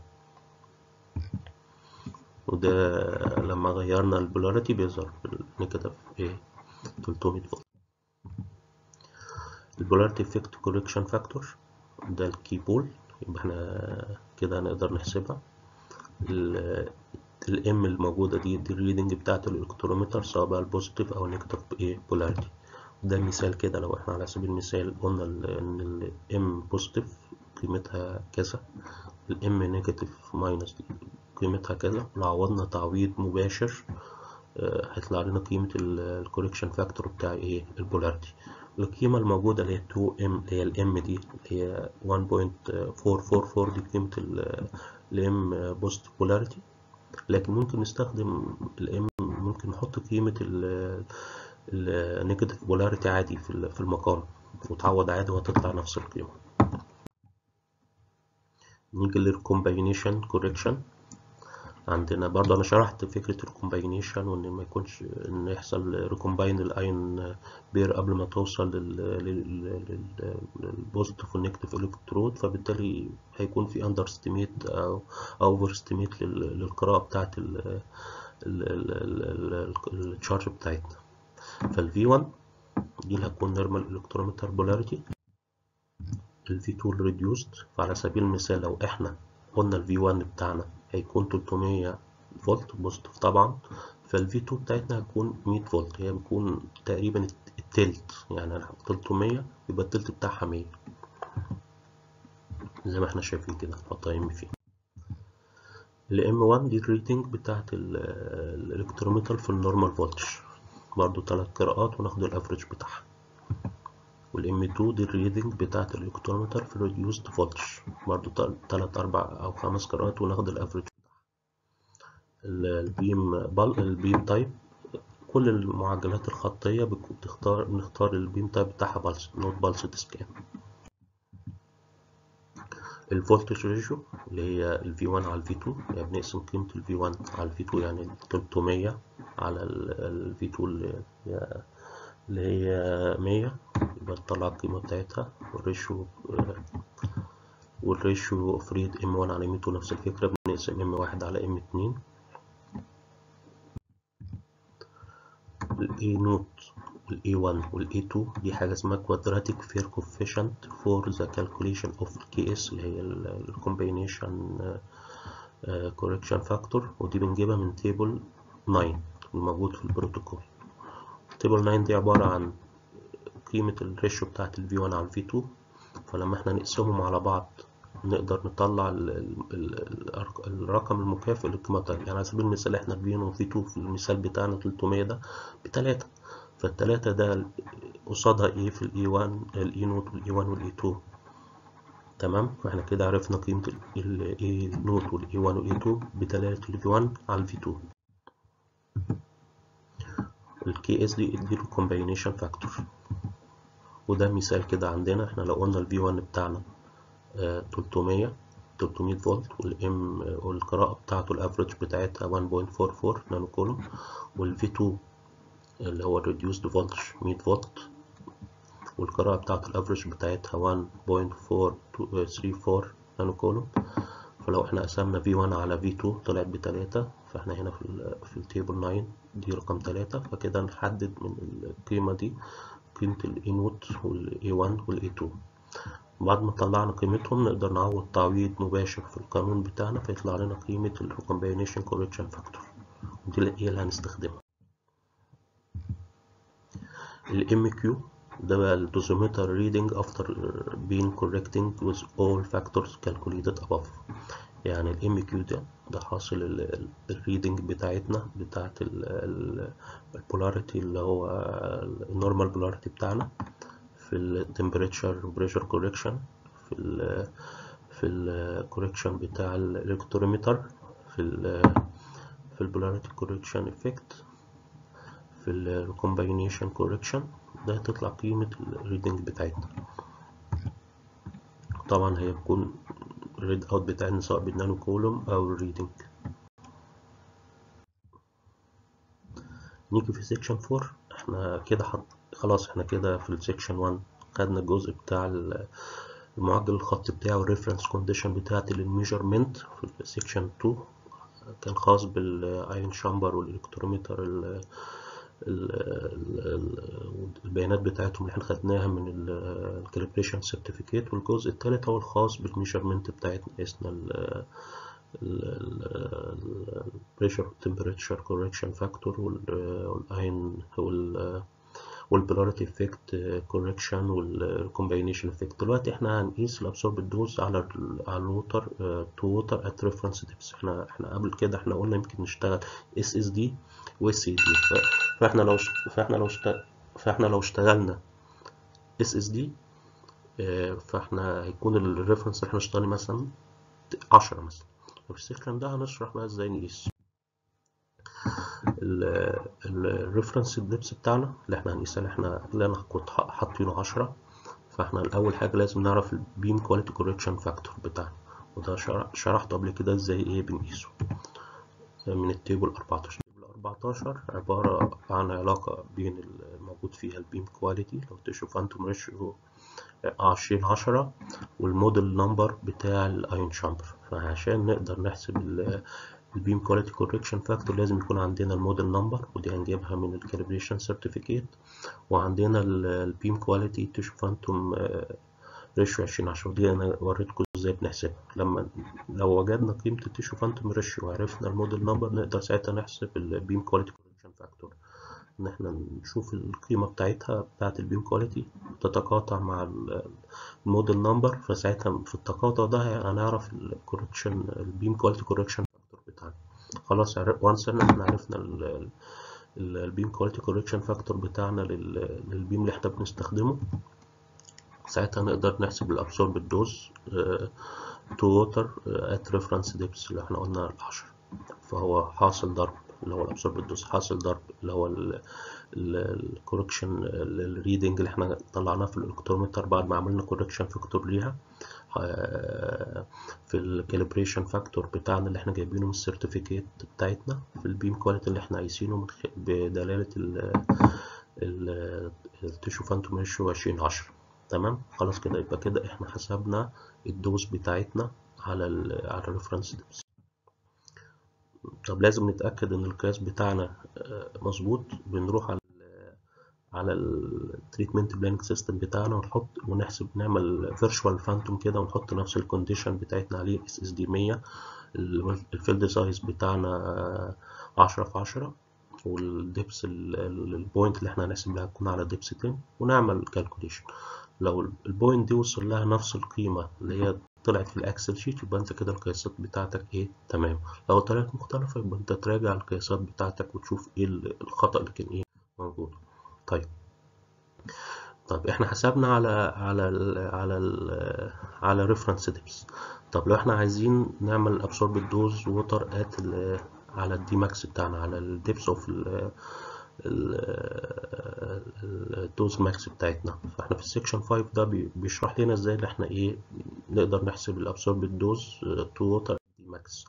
وده لما غيرنا البولاريتي بيظهر بالنيجاتيف ايه 300 فولت البولاريتي افكت كوركشن فاكتور ده الكي بول يبقى احنا كده هنقدر نحسبها الام الموجوده دي دي الريدنج بتاعت الالكترومتر سواء بقى البوزيتيف او النيجاتيف ايه بولاريتي ده مثال كده لو احنا على سبيل المثال قلنا ان الام بوزيتيف قيمتها كذا الام نيجاتيف ماينس دي قيمتها كذا لو عوضنا تعويض مباشر آه، هيطلع لنا قيمة الكوريكشن فاكتور بتاع ايه البولاريتي القيمة الموجودة اللي هي 2 ام اللي هي الام دي اللي هي 1.444 دي قيمة الام بوست بولاريتي لكن ممكن نستخدم الام ممكن نحط قيمة النيجاتيف بولاريتي عادي في في المقام وتعوض عادي وهتطلع نفس القيمة نيجي للكومباينيشن كوريكشن عندنا برضه انا شرحت فكره الكومباينيشن وان ما يكونش ان يحصل ريكومباين الاين بير قبل ما توصل للبوزيتيف والنيجاتيف الكترود فبالتالي هيكون في اندر استيميت او اوفر استيميت للقراءه بتاعه التشارج بتاعتنا فالفي 1 دي اللي هتكون نورمال الكترومتر بولاريتي الفي 2 ريديوست فعلى سبيل المثال لو احنا قلنا الفي 1 بتاعنا هيكون 300 فولت بوزيتيف طبعا فالفي 2 بتاعتنا هتكون 100 فولت هي بتكون تقريبا التلت يعني 300 يبقى التلت بتاعها 100 زي ما احنا شايفين كده نحطها ام فيه الام 1 دي الريتنج بتاعت الالكترومتر في النورمال فولتج برضو تلات قراءات وناخد الافريج بتاعها والام 2 دي الريدنج بتاعت الالكترومتر في الريديوست فولتج برضو تلات اربع او خمس قراءات وناخد الافريج البيم بل البيم تايب كل المعادلات الخطية بتختار بنختار البيم تايب بتاعها بالس نوت بالس سكان الفولتج ريشيو اللي هي ال V1 على ال V2 يعني بنقسم قيمة ال V1 على ال V2 يعني 300 على ال V2 اللي هي اللي هي 100 يبقى نطلع القيمة بتاعتها والريشيو والريشيو اوف ريد M1 على M2 نفس الفكرة بنقسم M1 على M2 ال A نوت وال A1 وال A2 دي حاجة اسمها quadratic fair coefficient for the calculation of KS اللي هي ال combination correction factor ودي بنجيبها من تيبل 9 الموجود في البروتوكول تيبل 9 دي عبارة عن قيمة الريشيو بتاعت ال V1 على ال V2 فلما احنا نقسمهم على بعض نقدر نطلع ال ال الرقم المكافئ للقيمة يعني على سبيل المثال احنا ال V1 و V2 في المثال بتاعنا 300 ده بتلاتة فالتلاتة ده قصادها ايه في ال E1 ال E نوت وال E1 وال E2 تمام فاحنا كده عرفنا قيمة ال E نوت وال E1 وال E2 بتلاتة ال V1 على ال V2 الكي اس دي دي الكومباينيشن فاكتور وده مثال كده عندنا احنا لو قلنا الفي 1 بتاعنا آه 300 300 فولت والام والقراءة بتاعته الافريج بتاعتها 1.44 نانو كولوم والفي 2 اللي هو الريديوسد فولتج 100 فولت والقراءة بتاعته الافريج بتاعتها 1.434 نانو كولوم فلو احنا قسمنا V1 على V2 طلعت بتلاتة فاحنا هنا في ال في التيبل 9 دي رقم تلاتة فكده نحدد من القيمة دي قيمة ال A نوت وال A1 وال A2 بعد ما طلعنا قيمتهم نقدر نعوض تعويض مباشر في القانون بتاعنا فيطلع لنا قيمة ال Recombination Correction Factor ودي هي اللي هنستخدمها ال MQ ده بقى ال dosimeter reading after being correcting with all factors calculated above يعني ال MQ ده ده حاصل الريدنج بتاعتنا بتاعت البولاريتي اللي هو النورمال بولاريتي بتاعنا في التمبريتشر بريشر كوريكشن في ال في الكوريكشن بتاع الالكترومتر في ال في البولاريتي كوريكشن افكت في الكومباينيشن كوريكشن ده هتطلع قيمة الريدنج بتاعتنا طبعا هي بتكون الريد اوت بتاعنا سواء بالنانو كولوم او الريدنج نيجي في سيكشن 4 احنا كده حط خلاص احنا كده في السيكشن 1 خدنا الجزء بتاع المعدل الخط بتاعه والريفرنس كونديشن بتاعت الميجرمنت في السيكشن 2 كان خاص بالايون شامبر والالكترومتر البيانات بتاعتهم اللي احنا خدناها من الكاليبريشن سيرتيفيكيت والجزء الثالث هو الخاص بالميجرمنت بتاعتنا قسنا البريشر والتمبريتشر كوركشن فاكتور والاين والبولاريتي افكت كوركشن والكومباينيشن افكت دلوقتي احنا هنقيس الابسورب دوز على ال على الووتر تو ووتر ات ريفرنس ديبس احنا احنا قبل كده احنا قلنا يمكن نشتغل اس اس دي واس سي دي فاحنا لو فاحنا لو فاحنا لو اشتغلنا اس اس دي فاحنا هيكون الريفرنس اللي احنا اشتغلنا مثلا عشرة مثلا وفي السيكشن ده هنشرح بقى ازاي نقيس الريفرنس ديبس بتاعنا اللي احنا هنقيسها اللي احنا اللي انا كنت حاطينه عشرة فاحنا الاول حاجه لازم نعرف البيم كواليتي كوركشن فاكتور بتاعنا وده شرحته قبل كده ازاي ايه بنقيسه من التيبل 14 التيبل 14 عباره عن علاقه بين الموجود فيها البيم كواليتي لو تشوف انتم ريشيو عشرين عشرة والموديل نمبر بتاع الايون شامبر فعشان نقدر نحسب البيم كواليتي كوركشن فاكتور لازم يكون عندنا الموديل نمبر ودي هنجيبها من الكاليبريشن سيرتيفيكيت وعندنا البيم كواليتي تشوف انتم ريشيو عشرين عشرة ودي انا وريتكم ازاي بنحسبها لما لو وجدنا قيمة التيشو فانتوم ريشيو وعرفنا الموديل نمبر نقدر ساعتها نحسب البيم كواليتي كوركشن فاكتور ان احنا نشوف القيمة بتاعتها بتاعت البيم كواليتي تتقاطع مع الموديل نمبر فساعتها في التقاطع ده هنعرف الكوركشن البيم كواليتي كوركشن فاكتور بتاعنا خلاص وانس ان احنا عرفنا البيم كواليتي كوركشن فاكتور بتاعنا للبيم اللي احنا بنستخدمه ساعتها نقدر نحسب الابسورب دوز تو ووتر ات ريفرنس ديبس اللي احنا قلنا العشرة فهو حاصل ضرب اللي هو الابسورب دوز حاصل ضرب اللي هو الكوركشن الريدنج اللي احنا طلعناه في الالكترومتر بعد ما عملنا كوركشن فاكتور ليها في الكاليبريشن فاكتور بتاعنا اللي احنا جايبينه من السيرتيفيكيت بتاعتنا في البيم كواليتي اللي احنا قايسينه بدلالة التيشو فانتوم ريشيو عشرين عشرة تمام خلاص كده يبقى كده احنا حسبنا الدوز بتاعتنا على ال على الريفرنس ديبس طب لازم نتأكد ان القياس بتاعنا مظبوط بنروح على على التريتمنت بلاننج سيستم بتاعنا ونحط ونحسب نعمل فيرتشوال فانتوم كده ونحط نفس الكونديشن بتاعتنا عليه اس اس دي 100 الفيلد سايز بتاعنا 10 في 10 والدبس البوينت اللي احنا هنحسب لها تكون على دبس 10 ونعمل كالكوليشن لو البوينت دي وصل لها نفس القيمة اللي هي طلعت في الاكسل شيت يبقى انت كده القياسات بتاعتك ايه تمام لو طلعت مختلفة يبقى انت تراجع القياسات بتاعتك وتشوف ايه الخطأ اللي كان ايه موجود طيب طب احنا حسبنا على على ال على ال على ريفرنس ديبس طب لو احنا عايزين نعمل ابسورب دوز ووتر ات على الدي ماكس بتاعنا على الديبس اوف الدوز ماكس بتاعتنا فاحنا في السكشن 5 ده بيشرح لنا ازاي ان احنا ايه نقدر نحسب الابسورب دوز تو ووتر دي ماكس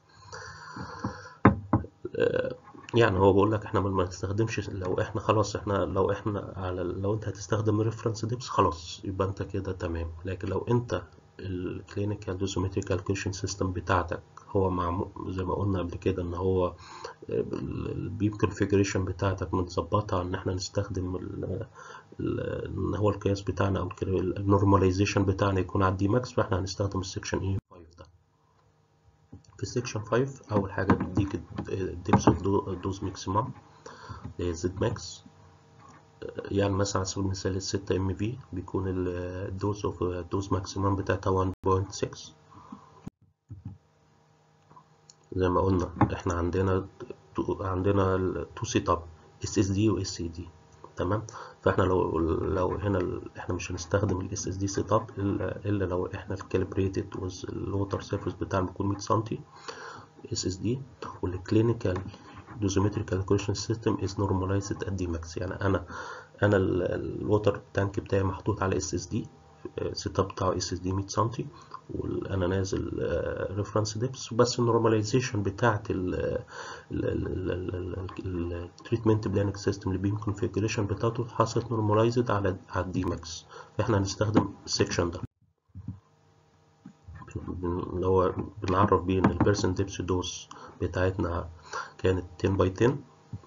يعني هو بقول لك احنا ما نستخدمش لو احنا خلاص احنا لو احنا على لو انت هتستخدم ريفرنس ديبس خلاص يبقى انت كده تمام لكن لو انت الكلينيكال دوزومتريك كالكوليشن سيستم بتاعتك هو مع زي ما قلنا قبل كده ان هو البيم كونفيجريشن بتاعتك متظبطه ان احنا نستخدم ان هو القياس بتاعنا او النورماليزيشن بتاعنا يكون على الدي ماكس فاحنا هنستخدم السكشن اي 5 ده في السكشن 5 اول حاجه بيديك الديبس اوف دوز ماكسيمم اللي هي زد ماكس يعني مثلا على سبيل المثال الستة ام في بيكون الدوز اوف الدوز ماكسيمم بتاعتها 1.6 زي ما قلنا احنا عندنا عندنا تو سيت اب اس اس دي واس سي دي تمام فاحنا لو لو هنا احنا مش هنستخدم الاس اس دي سيت اب الا لو احنا الكاليبريتد والووتر سيرفيس بتاعنا بيكون 100 سم اس اس دي والكلينيكال دوزومتريك كالكوليشن سيستم از نورماليزد ات دي ماكس يعني انا انا الووتر تانك بتاعي محطوط على اس اس دي السيت اب بتاعه اس اس دي 100 سم وانا نازل ريفرنس ديبس بس النورماليزيشن بتاعت التريتمنت بلاننج سيستم البيم كونفيجريشن بتاعته حصلت نورماليزد على على الدي ماكس فاحنا هنستخدم السكشن ده اللي هو بنعرف بيه ان البيرسنت ديبس دوز بتاعتنا كانت 10 باي 10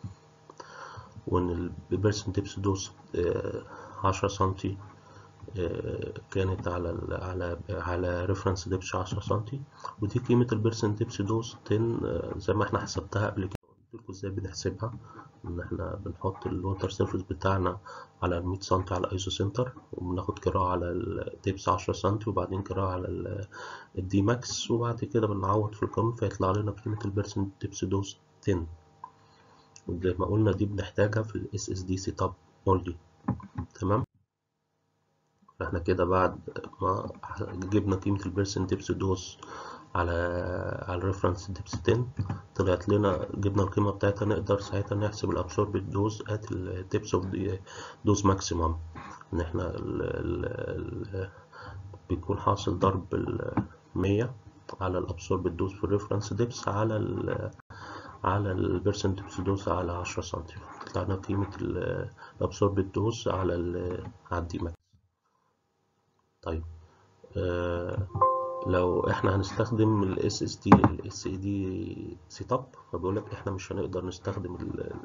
وان البيرسنت ديبس دوز 10 سنتي كانت على ال على على ريفرنس ديبس 10 سم ودي قيمة البيرسنت ديبس دوز 10 زي ما احنا حسبتها قبل كده قلت لكم ازاي بنحسبها ان احنا بنحط الووتر سيرفيس بتاعنا على 100 سم على الايزو سنتر وبناخد قراءة على الدبس 10 سم وبعدين قراءة على الدي ماكس وبعد كده بنعوض في القانون فيطلع لنا قيمة البرسنت دبس دوز 10 وزي ما قلنا دي بنحتاجها في الاس اس دي سيت اب اونلي تمام فاحنا كده بعد ما جبنا قيمة البرسنت دبس دوز على على الريفرنس دبس 10 طلعت لنا جبنا القيمة بتاعتها نقدر ساعتها نحسب الابسوربت دوز ات الدبس اوف دوز ماكسيمم ان احنا ال ال بيكون حاصل ضرب المية على الابسوربت دوز في الريفرنس دبس على ال على البرسنت دبس دوز على 10 سم طلع لنا قيمة الابسوربت دوز على ال على الدي ماكس طيب آه لو احنا هنستخدم ال SSD ال SSD سيت اب فبيقول لك احنا مش هنقدر نستخدم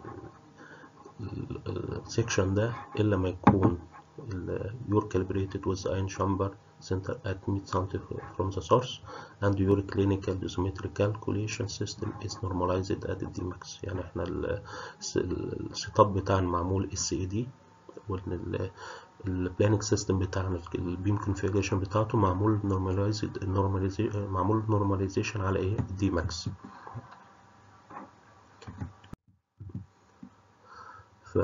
السكشن ده الا ما يكون your calibrated with ion chamber center at 100 cm from the source and your clinical dosimetry calculation system is normalized at the Dmax يعني احنا السيت اب بتاعنا معمول SED وان البلاننج سيستم بتاعنا البيم كونفيجريشن بتاعته معمول نورماليزد معمول نورماليزيشن على ايه دي ماكس ف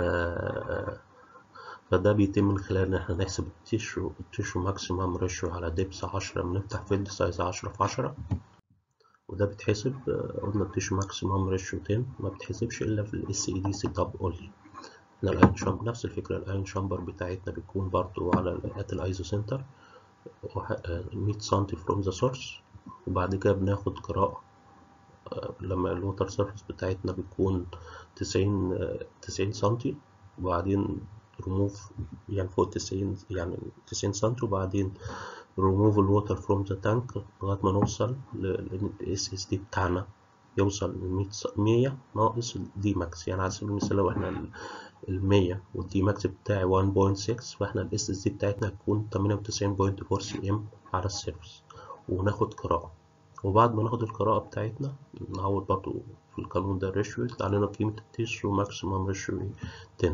فده بيتم من خلال ان احنا نحسب التيشو التيشو ماكسيمم ريشيو على دبس عشرة بنفتح فيلد سايز عشرة في عشرة وده بيتحسب قلنا التيشو ماكسيمم ريشيو 10 ما بتحسبش الا في الاس اي دي سيت اب اونلي احنا الاين شامبر نفس الفكرة الاين شامبر بتاعتنا بتكون برضو على ات الايزو سنتر 100 سم فروم ذا سورس وبعد كده بناخد قراءة لما الوتر سيرفيس بتاعتنا بتكون 90 90 سم وبعدين ريموف يعني فوق 90 يعني 90 سم وبعدين ريموف الوتر فروم ذا تانك لغاية ما نوصل للاس اس دي بتاعنا يوصل ل 100 ناقص الدي ماكس يعني على سبيل المثال لو احنا ال 100 والدي ماكس بتاعي 1.6 فاحنا الاس اس دي بتاعتنا هتكون 98.4 سي ام على السيرفس وناخد قراءة وبعد ما ناخد القراءة بتاعتنا نعوض برضو في القانون ده الريشيو يطلع لنا قيمة التيشو ماكسيمم ريشيو 10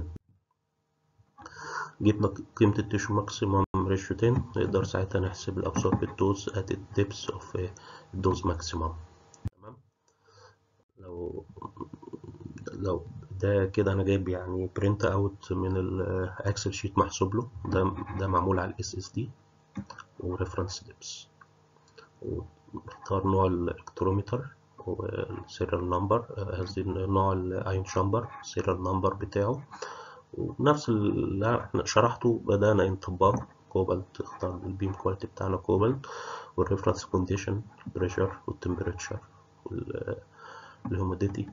جبنا قيمة التيشو ماكسيمم ريشيو 10 نقدر ساعتها نحسب الابسوربت دوز ات الدبس اوف الدوز ماكسيمم تمام لو لو ده كده انا جايب يعني برنت اوت من الاكسل شيت محسوب له ده ده معمول على الاس اس دي وريفرنس دبس ونختار نوع الالكترومتر والسيريال نمبر قصدي نوع الايون شامبر السيريال نمبر بتاعه ونفس اللي احنا شرحته بدأنا انطباق كوبالت اختار البيم كواليتي بتاعنا كوبالت والريفرنس كونديشن بريشر والتمبريتشر والهيوميديتي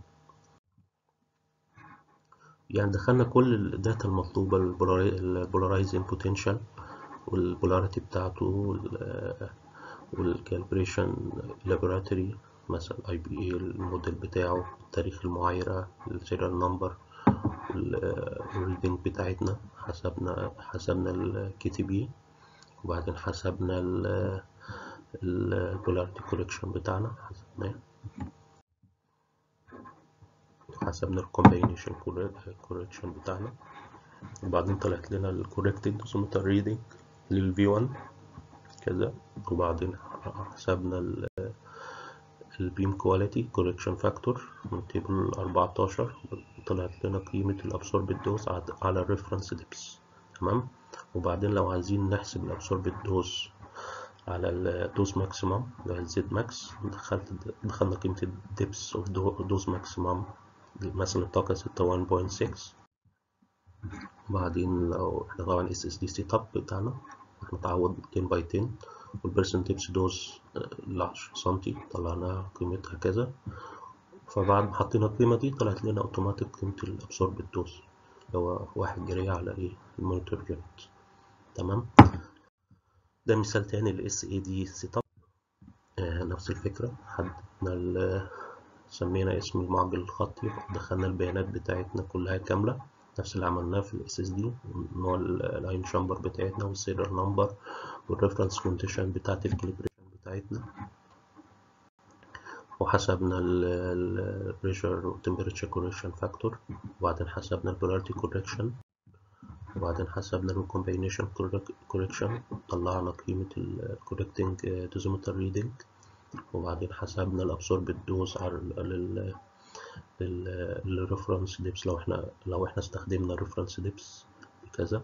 يعني دخلنا كل الداتا المطلوبة البولارايزنج بوتنشال والبولاريتي بتاعته والكالبريشن لابوراتوري مثلا اي بي اي الموديل بتاعه تاريخ المعايرة السيريال نمبر الريدنج بتاعتنا حسبنا حسبنا الكي تي بي وبعدين حسبنا البولاريتي كوريكشن بتاعنا حسبناه حسبنا الكومبينيشن كوريكشن بتاعنا وبعدين طلعت لنا الكوريكتد دوزومتر ريدنج للفي 1 كذا وبعدين حسبنا البيم كواليتي كوريكشن فاكتور من تيبل 14 طلعت لنا قيمة الابسوربت دوز على الريفرنس ديبس تمام وبعدين لو عايزين نحسب الابسوربت دوز على الدوز ماكسيمم اللي هي الزد ماكس دخلت دخلنا قيمة الدبس اوف دوز ماكسيمم مثلا الطاقة ستة 1.6 وبعدين لو احنا طبعا اس اس دي سيت اب بتاعنا احنا تعوض 10 باي 10 والبرسنت دبس دوز ل 10 سنتي طلعناها قيمتها كذا فبعد ما حطينا القيمة دي طلعت لنا اوتوماتيك قيمة الابسوربت دوز اللي هو واحد جريه على ايه المونيتور يونت تمام ده مثال تاني للاس اي دي سيت اب آه نفس الفكرة حددنا سمينا اسم المعجل الخطي دخلنا البيانات بتاعتنا كلها كاملة نفس اللي عملناه في الاس اس دي نوع الاين شامبر بتاعتنا والسيريال نمبر والريفرنس كونديشن بتاعت الكاليبريشن بتاعتنا وحسبنا البريشر والتمبريتشر كوريكشن فاكتور وبعدين حسبنا البولاريتي كوريكشن وبعدين حسبنا الكومبينيشن كوريكشن طلعنا قيمة الكوريكتنج دوزيمتر ريدنج وبعدين حسبنا الابسوربت دوز على لل للريفرنس ديبس لو احنا لو احنا استخدمنا الريفرنس ديبس بكذا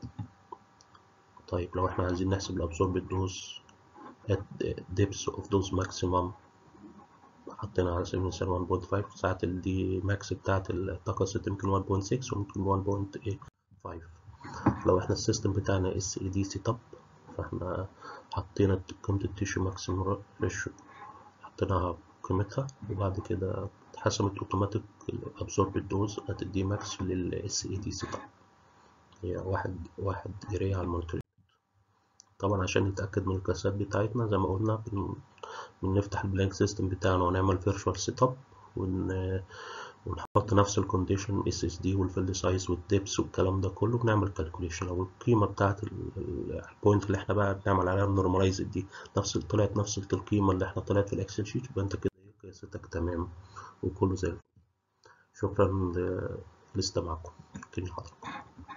طيب لو احنا عايزين نحسب الابسوربت دوز at depths of those maximum حطينا على سبيل المثال 1.5 ساعات الدي ماكس بتاعت الطاقة الست يمكن 1.6 وممكن 1.5 لو احنا السيستم بتاعنا اس اي دي سي توب فاحنا حطينا قيمة التيشو ماكسيمم ريشيو حطيناها قيمتها وبعد كده اتحسبت اوتوماتيك الابسورب دوز هتدي ماكس للاس اي دي سي توب هي واحد واحد جري على المونيتور طبعا عشان نتأكد من الكاسات بتاعتنا زي ما قلنا بن... بنفتح البلانك سيستم بتاعنا ونعمل فيرشوال سيت اب ون... ونحط نفس الكونديشن اس اس دي والفيلد سايز والديبس والكلام ده كله بنعمل كالكوليشن او القيمه بتاعت البوينت اللي احنا بقى بنعمل عليها النورماليز دي نفس طلعت نفس القيمه اللي احنا طلعت في الاكسل شيت يبقى انت كده قياستك تمام وكله زي الفل شكرا لاستماعكم كني حضرتك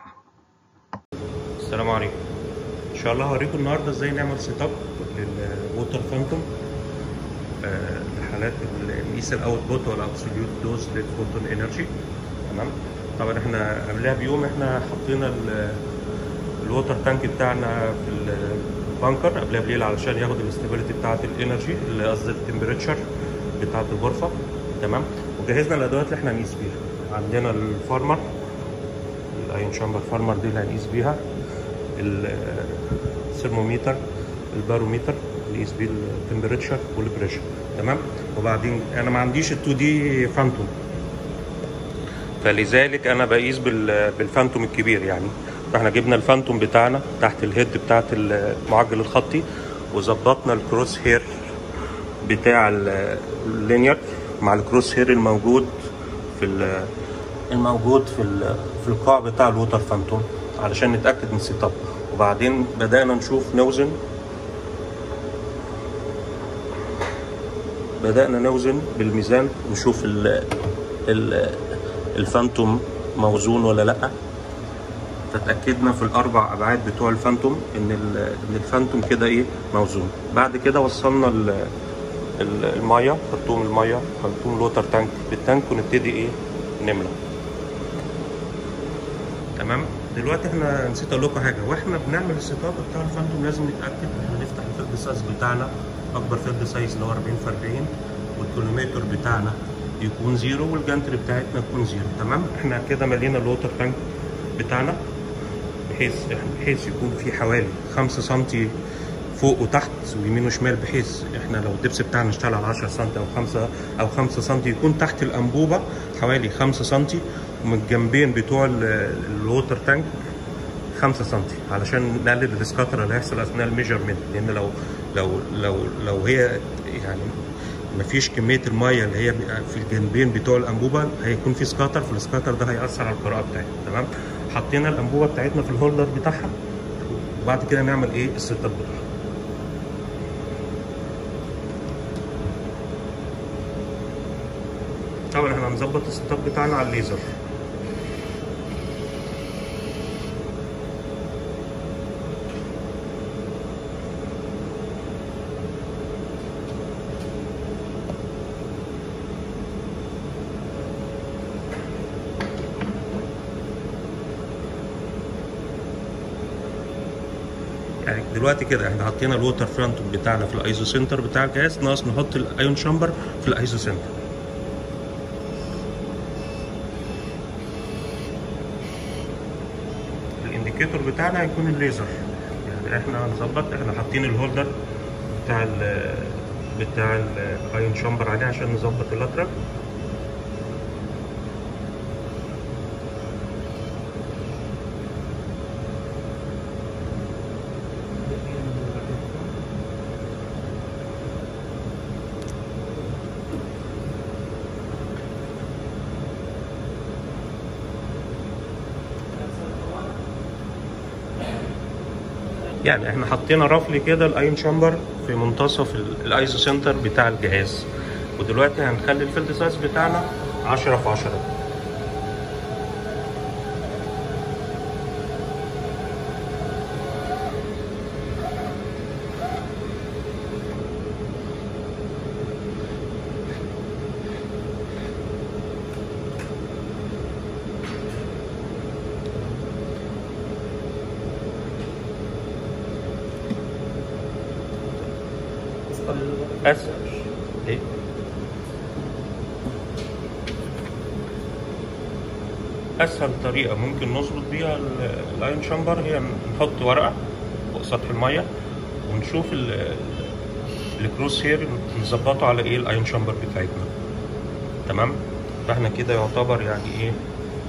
السلام عليكم ان شاء الله هوريكم النهارده ازاي نعمل سيت اب للووتر فانتوم لحالات نقيس الاوت بوت ولا ابسوليوت دوز للفوتون انرجي تمام طبعا احنا قبلها بيوم احنا حطينا الووتر تانك بتاعنا في البانكر قبلها بليله علشان ياخد الاستابيليتي بتاعه الانرجي اللي قصدي التمبريتشر بتاعه الغرفه تمام وجهزنا الادوات اللي احنا هنقيس بيها عندنا الفارمر الايون شامبر فارمر دي اللي هنقيس بيها الثرموميتر الباروميتر اللي يقيس بيه التمبريتشر والبريشر تمام وبعدين انا ما عنديش ال 2 دي فانتوم فلذلك انا بقيس بالفانتوم الكبير يعني فاحنا جبنا الفانتوم بتاعنا تحت الهيد بتاعت المعجل الخطي وظبطنا الكروس هير بتاع اللينير مع الكروس هير الموجود في الموجود في في القاع بتاع الووتر فانتوم علشان نتاكد من السيت اب وبعدين بدانا نشوف نوزن بدأنا نوزن بالميزان نشوف ال ال الفانتوم موزون ولا لأ فتأكدنا في الأربع أبعاد بتوع الفانتوم إن إن الفانتوم كده إيه موزون بعد كده وصلنا ال المية خرطوم المية خرطوم الوتر تانك بالتانك ونبتدي إيه نملى تمام دلوقتي احنا نسيت اقول لكم حاجه واحنا بنعمل السيت اب بتاع الفانتوم لازم نتاكد ان احنا نفتح الفيلد سايز بتاعنا اكبر فيلد سايز اللي هو 40 في 40 والكيلومتر بتاعنا يكون زيرو والجانتري بتاعتنا تكون زيرو تمام احنا كده ملينا الووتر تانك بتاعنا بحيث بحيث يكون في حوالي 5 سم فوق وتحت ويمين وشمال بحيث احنا لو الدبس بتاعنا اشتغل على 10 سم او 5 او 5 سم يكون تحت الانبوبه حوالي 5 سم ومن الجنبين بتوع الووتر تانك 5 سم علشان نقلل السكاتر اللي هيحصل اثناء الميجرمنت لان لو لو لو لو هي يعني مفيش كميه الميه اللي هي في الجنبين بتوع الانبوبه هيكون في سكاتر فالسكاتر ده هياثر على القراءه بتاعتنا تمام حطينا الانبوبه بتاعتنا في الهولدر بتاعها وبعد كده نعمل ايه السيت اب بتاعها طبعا احنا هنظبط السيت اب بتاعنا على الليزر يعني دلوقتي كده احنا حطينا الووتر فرونت بتاعنا في الايزو سنتر بتاع الجهاز ناقص نحط الايون شامبر في الايزو سنتر الانديكيتور بتاعنا هيكون الليزر يعني احنا هنظبط احنا حاطين الهولدر بتاع ال بتاع الايون شامبر عليه عشان نظبط اللاترال يعني احنا حطينا رفل كده الايون شامبر في منتصف الايزو سنتر بتاع الجهاز ودلوقتي هنخلي الفيلد سايز بتاعنا 10 في 10 اسهل ايه اسهل طريقه ممكن نظبط بيها ال- الايون شامبر هي نحط ورقه فوق سطح الميه ونشوف ال- ال- الكروس هير نظبطه على ايه الايون شامبر بتاعتنا تمام فاحنا كده يعتبر يعني ايه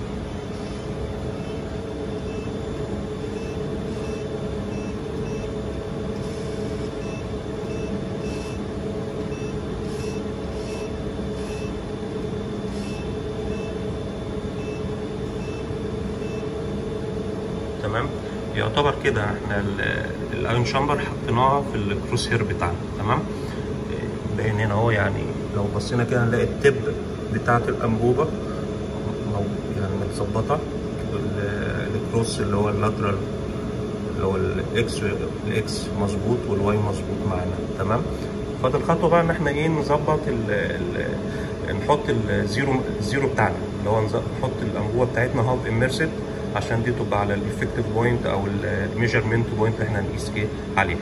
تمام يعتبر كده احنا ال- الايون شامبر حطيناها في الكروس هير بتاعنا تمام باين هنا اهو يعني لو بصينا كده نلاقي التب بتاعت الانبوبه مو- يعني متظبطه وال- الكروس اللي هو اللاترال اللي هو الاكس الاكس مظبوط والواي مظبوط معانا تمام فاضل خطوه بقى ان احنا ايه نظبط ال ال نحط الزيرو الزيرو بتاعنا اللي هو نز- نحط الانبوبه بتاعتنا هاف اميرسد عشان دي تبقى على الافكتيف بوينت او الميجرمنت بوينت اللي احنا هنقيس ايه عليها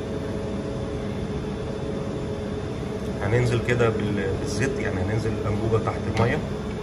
هننزل كده بال- بالزيت يعني هننزل الانبوبه تحت الميه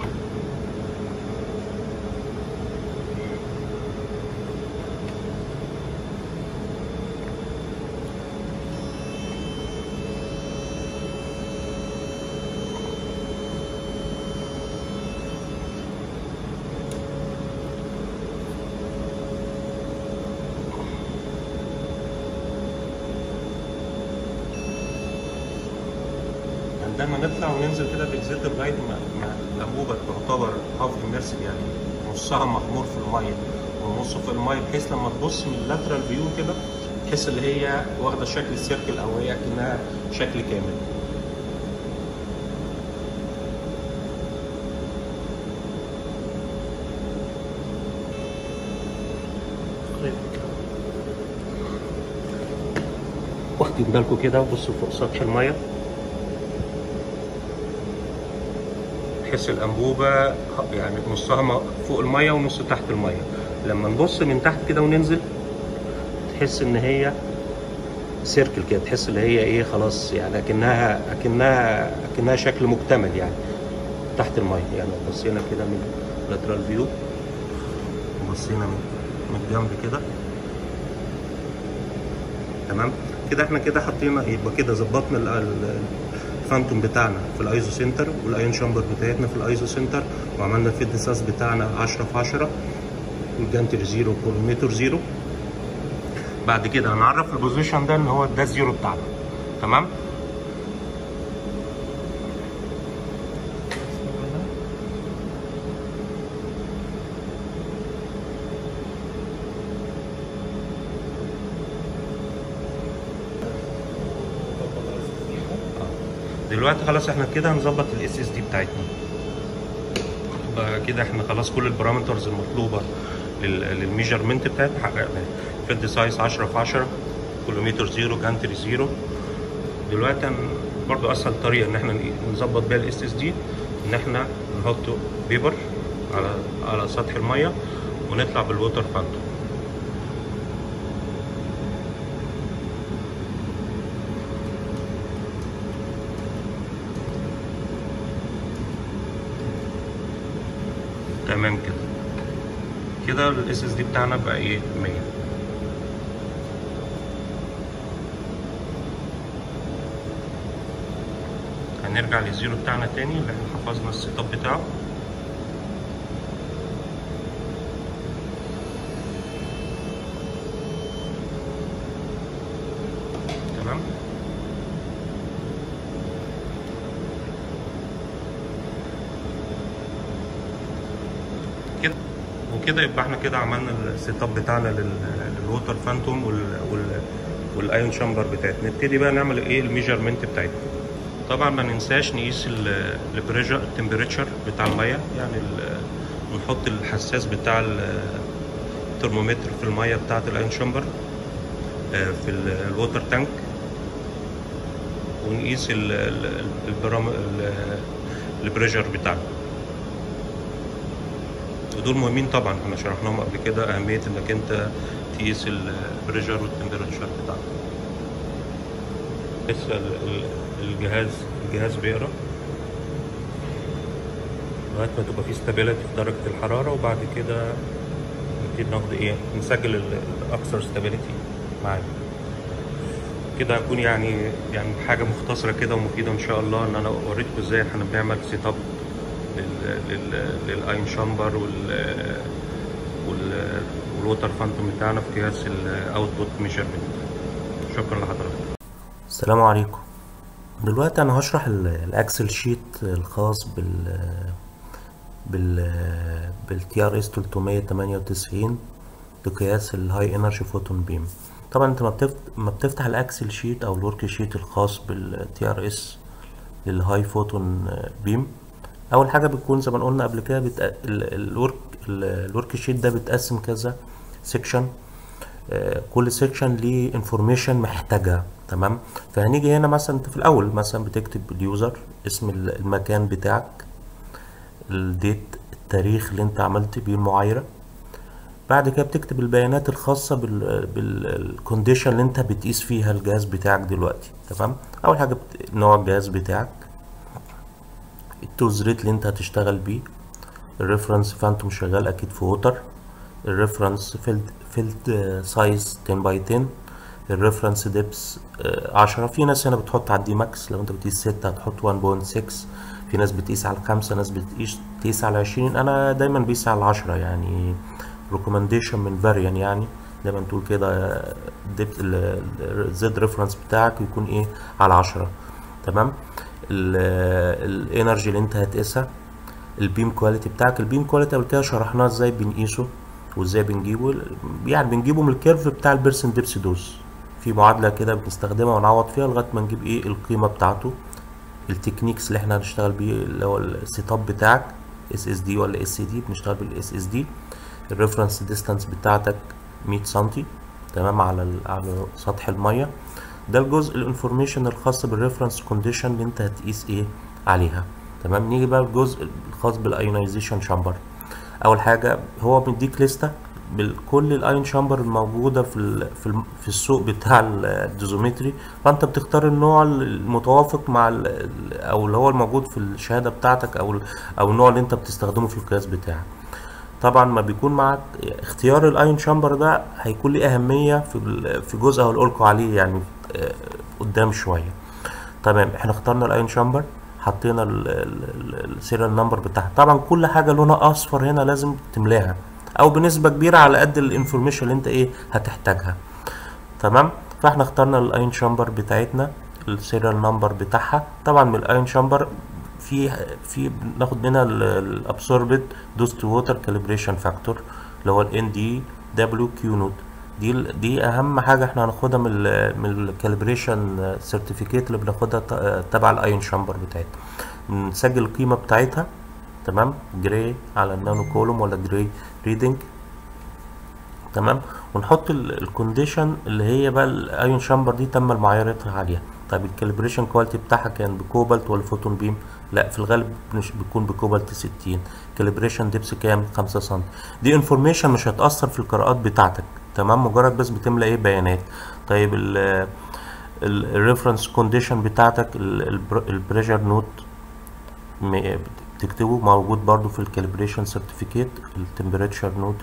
عندما نطلع وننزل كده بالزيت لغايه ما ما الانبوبه تعتبر هاف اميرسد يعني نصها مغمور في الميه ونصه في الميه بحيث لما تبص من اللاترال فيو كده تحس ان هي واخده شكل السيركل او هي كانها شكل كامل واخدين بالكم كده وبصوا فوق سطح الميه تحس الانبوبه يعني نصها م- فوق الميه ونص تحت الميه لما نبص من تحت كده وننزل تحس ان هي سيركل كده تحس ان هي ايه خلاص يعني اكنها اكنها اكنها شكل مكتمل يعني تحت الميه يعني لو بصينا كده من لاترال فيو وبصينا من من الجنب كده تمام كده احنا كده حطينا يبقى كده ظبطنا ال- ال- الفانتوم بتاعنا في الايزو سنتر والايون شامبر بتاعتنا في الايزو سنتر وعملنا الفيد ساس بتاعنا 10 في 10 والجانتر زيرو كولومتر زيرو بعد كده هنعرف البوزيشن ده ان هو ده الزيرو بتاعنا تمام دلوقتي خلاص احنا كده هنظبط الاس اس دي بتاعتنا يبقى كده احنا خلاص كل البارامترز المطلوبه لل- للميجرمنت بتاعتنا حققناها فيد سايز 10 في 10 كيلومتر زيرو جانتري زيرو دلوقتي هن- برضو اسهل طريقه ان احنا نظبط بيها الاس اس دي ان احنا نحط بيبر على على سطح الميه ونطلع بالووتر فانتوم تمام كده كده الاس اس دي بتاعنا بقى ايه 100 هنرجع للزيرو بتاعنا تاني اللي احنا حفظنا السيت اب بتاعه تمام كده وكده يبقى احنا كده عملنا السيت اب بتاعنا لل- للووتر فانتوم وال وال والايون شامبر بتاعتنا نبتدي بقى نعمل ايه الميجرمنت بتاعتنا طبعا ما ننساش نقيس البريشر التمبريتشر بتاع الميه يعني ال- ونحط الحساس بتاع ال- الترمومتر في الميه بتاعه الاين شامبر آه، في ال- الووتر تانك ونقيس ال- ال- البرام ال- البريشر بتاعنا ودول مهمين طبعا احنا شرحناهم قبل كده اهميه انك انت تقيس البريشر والتمبريتشر بتاعك لسه ال- ال- الجهاز الجهاز بيقرا لغايه ما تبقى فيه ستابيليتي في درجه الحراره وبعد كده نبتدي ناخد ايه نسجل ال- الاكثر ستابيليتي معانا كده هكون يعني يعني حاجه مختصره كده ومفيده ان شاء الله ان انا اوريكم ازاي احنا بنعمل سيت اب لل لل للاين شامبر وال وال والووتر فانتوم بتاعنا في قياس الاوتبوت ميجرمنت شكرا لحضرتك السلام عليكم دلوقتي انا هشرح ال- الاكسل شيت الخاص بال بال بالتي ار اس 398 لقياس الهاي انرجي فوتون بيم طبعا انت ما بتفت... ما بتفتح الاكسل شيت او الورك شيت الخاص بالتي ار اس للهاي فوتون بيم اول حاجه بتكون زي ما قلنا قبل كده بت... ال- الورك ال- الورك شيت ده بيتقسم كذا سيكشن كل سيكشن ليه انفورميشن محتاجها تمام فهنيجي هنا مثلا انت في الاول مثلا بتكتب اليوزر اسم ال- المكان بتاعك الديت التاريخ اللي انت عملت بيه المعايره بعد كده بتكتب البيانات الخاصة بال بالكونديشن اللي انت بتقيس فيها الجهاز بتاعك دلوقتي تمام اول حاجة بت... نوع الجهاز بتاعك التوز ريت اللي انت هتشتغل بيه الريفرنس فانتوم شغال اكيد في ووتر الريفرنس فيلد فيلد سايز 10 باي 10 الريفرنس ديبس 10 في ناس هنا بتحط على الدي ماكس لو انت بتقيس 6 هتحط 1.6 في ناس بتقيس على الخمسة ناس بتقيس تقيس على 20 انا دايما بقيس على العشرة يعني ريكومنديشن من فاريان يعني دايما تقول كده ديبت الزد ريفرنس بتاعك يكون ايه على عشرة تمام الانرجي اللي انت هتقيسها البيم كواليتي بتاعك البيم كواليتي قبل كده شرحناه ازاي بنقيسه وازاي بنجيبه يعني بنجيبه من الكيرف بتاع البيرسن ديبس دوز في معادله كده بنستخدمها ونعوض فيها لغايه ما نجيب ايه القيمه بتاعته التكنيكس اللي احنا هنشتغل بيه اللي هو السيت اب بتاعك اس اس دي ولا اس دي بنشتغل بالاس اس دي الريفرنس ديستانس بتاعتك 100 سنتي تمام على على سطح الميه ده الجزء الانفورميشن الخاص بالريفرنس كونديشن اللي انت هتقيس ايه عليها تمام نيجي بقى الجزء الخاص بالايونايزيشن شامبر اول حاجه هو مديك لسته بكل الايون شامبر الموجوده في ال في, ال في السوق بتاع الدوزومتري فانت بتختار النوع المتوافق مع ال او اللي هو الموجود في الشهاده بتاعتك او او النوع اللي انت بتستخدمه في القياس بتاعك طبعا ما بيكون معك اختيار الايون شامبر ده هيكون ليه اهميه في في جزء هقول لكم عليه يعني قدام شويه تمام احنا اخترنا الايون شامبر حطينا السيريال نمبر بتاعها طبعا كل حاجه لونها اصفر هنا لازم تملاها او بنسبه كبيره على قد الانفورميشن اللي انت ايه هتحتاجها تمام فاحنا اخترنا الايون شامبر بتاعتنا السيريال نمبر بتاعها طبعا من الايون شامبر في في بناخد منها الابسوربد دوست ووتر كاليبريشن فاكتور اللي هو الان دي دبليو كيو نوت دي دي اهم حاجه احنا هناخدها من ال من الكاليبريشن سيرتيفيكيت اللي بناخدها تبع الايون شامبر بتاعتنا نسجل القيمه بتاعتها تمام جراي على النانو كولوم ولا جراي ريدنج تمام ونحط الكونديشن اللي هي بقى الايون شامبر دي تم معايرتها عليها طيب الكاليبريشن كواليتي بتاعها كان بكوبالت ولا فوتون بيم لا في الغالب بيكون بكوبالت 60 كاليبريشن ديبس كام 5 سم دي انفورميشن مش هتاثر في القراءات بتاعتك تمام مجرد بس بتملى ايه بيانات طيب الريفرنس كونديشن بتاعتك البريشر نوت بتكتبه موجود برضو في الكاليبريشن سيرتيفيكيت التمبريتشر نوت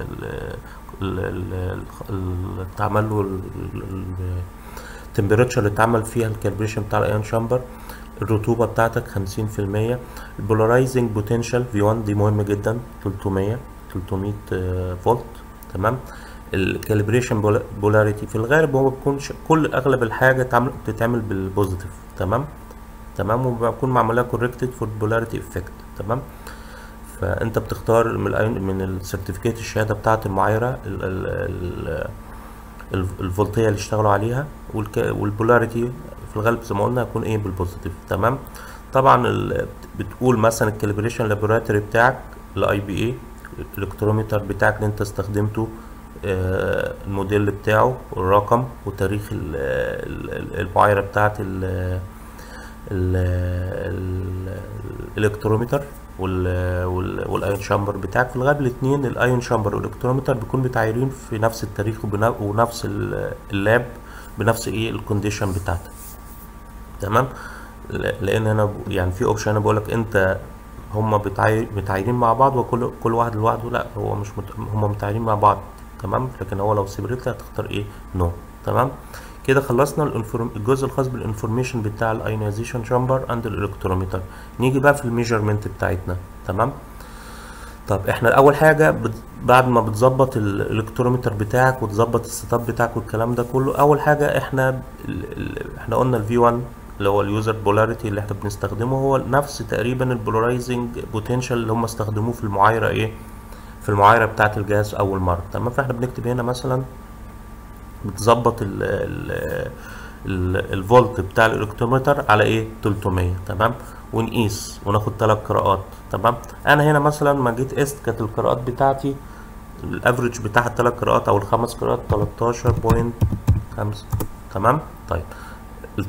اللي اتعمل له التمبريتشر اللي اتعمل فيها الكاليبريشن بتاع الايون شامبر الرطوبة بتاعتك خمسين في المية البولارايزنج بوتنشال في 1 دي مهم جدا 300 300 فولت تمام الكاليبريشن بولاريتي في الغالب هو بيكون كل اغلب الحاجة بتتعمل بالبوزيتيف تمام تمام وبيكون معمولها كوركتد فور بولاريتي افكت تمام فانت بتختار من من السيرتيفيكيت الشهاده بتاعه المعايره ال ال ال الفولتيه اللي اشتغلوا عليها والبولاريتي في الغالب زي ما قلنا هيكون ايه بالبوزيتيف تمام طبعا ال- بتقول مثلا الكاليبريشن لابوراتوري بتاعك الاي بي اي الالكترومتر بتاعك اللي انت استخدمته آه، الموديل بتاعه والرقم وتاريخ ال- ال- ال- المعايرة بتاعت ال- ال- ال- الالكترومتر وال- وال- والايون شامبر بتاعك في الغالب الاثنين الايون شامبر والالكترومتر بيكون متعايرين في نفس التاريخ وبنا- ونفس ال- اللاب بنفس ايه الكونديشن بتاعتك تمام ل- لان انا ب- يعني في اوبشن انا بقولك انت هما بتعاي- متعايرين مع بعض وكل كل واحد لوحده لا هو مش مت... هما متعايرين مع بعض تمام لكن هو لو سيبريتلي هتختار ايه نو تمام كده خلصنا الانفورم... الجزء الخاص بالانفورميشن بتاع الايونيزيشن شامبر اند الالكتروميتر نيجي بقى في الميجرمنت بتاعتنا تمام طب احنا اول حاجه بت... بعد ما بتظبط الالكترومتر بتاعك وتظبط السيت اب بتاعك والكلام ده كله اول حاجه احنا ال... ال... احنا قلنا الفي 1 اللي هو اليوزر بولاريتي اللي احنا بنستخدمه هو نفس تقريبا البولارايزنج بوتنشال اللي هم استخدموه في المعايره ايه في المعايره بتاعه الجهاز اول مره تمام فاحنا بنكتب هنا مثلا بتظبط ال ال ال الفولت بتاع الالكترومتر على ايه 300 تمام ونقيس وناخد ثلاث قراءات تمام انا هنا مثلا ما جيت قست كانت القراءات بتاعتي الافريج بتاع الثلاث قراءات او الخمس قراءات 13.5 تمام طيب ال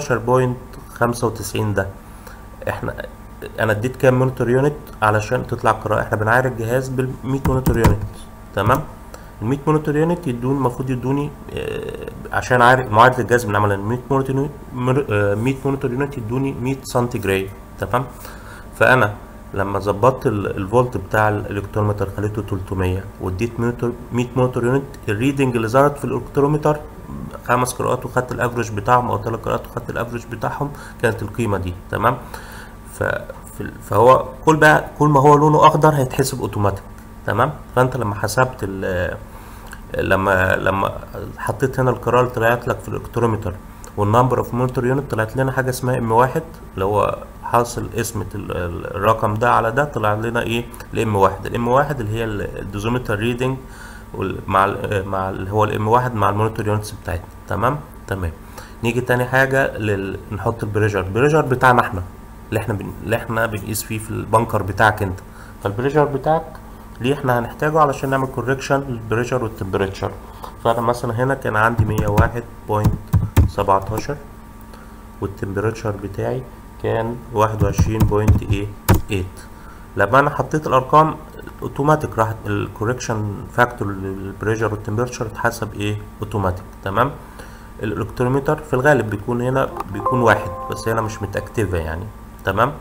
13.95 ده احنا انا اديت كام مونيتور يونت علشان تطلع قراءة احنا بنعاير الجهاز بال 100 مونيتور يونت تمام ال 100 مونيتور يونت يدوني المفروض يدوني آه، عشان عارف معادله الجهاز بنعمل 100 مونيتور يونت مر- آه، 100 مونيتور يونت يدوني 100 سنتيجراد تمام فانا لما ظبطت ال- الفولت بتاع الالكترومتر خليته 300 واديت مونيتور 100 مونيتور يونت الريدنج اللي ظهرت في الالكترومتر خمس قراءات وخدت الافرج بتاعهم او ثلاث قراءات وخدت الافرج بتاعهم كانت القيمه دي تمام ف في- فهو كل بقى كل ما هو لونه اخضر هيتحسب اوتوماتيك تمام فانت لما حسبت ال لما لما حطيت هنا القراءه اللي طلعت لك في الالكترومتر والنمبر اوف مونيتور يونت طلعت لنا حاجه اسمها ام واحد اللي هو حاصل قسمة ال- ال- الرقم ده على ده طلع لنا ايه الام واحد الام واحد اللي هي الدوزومتر ريدنج مع ال مع اللي هو الام واحد مع المونيتور يونتس بتاعتنا تمام تمام نيجي تاني حاجه لل... نحط البريشر البريشر بتاعنا احنا اللي احنا بن... اللي احنا بنقيس فيه في البنكر بتاعك انت فالبريشر بتاعك ليه احنا هنحتاجه علشان نعمل كوركشن للبريشر والتمبريتشر فانا مثلا هنا كان عندي مية واحد بوينت سبعتاشر والتمبريتشر بتاعي كان واحد وعشرين بوينت ايه ايت لما انا حطيت الارقام اوتوماتيك راحت الكوركشن فاكتور للبريشر والتمبريتشر اتحسب ايه اوتوماتيك تمام الالكترومتر في الغالب بيكون هنا بيكون واحد بس هنا مش متاكتفه يعني تمام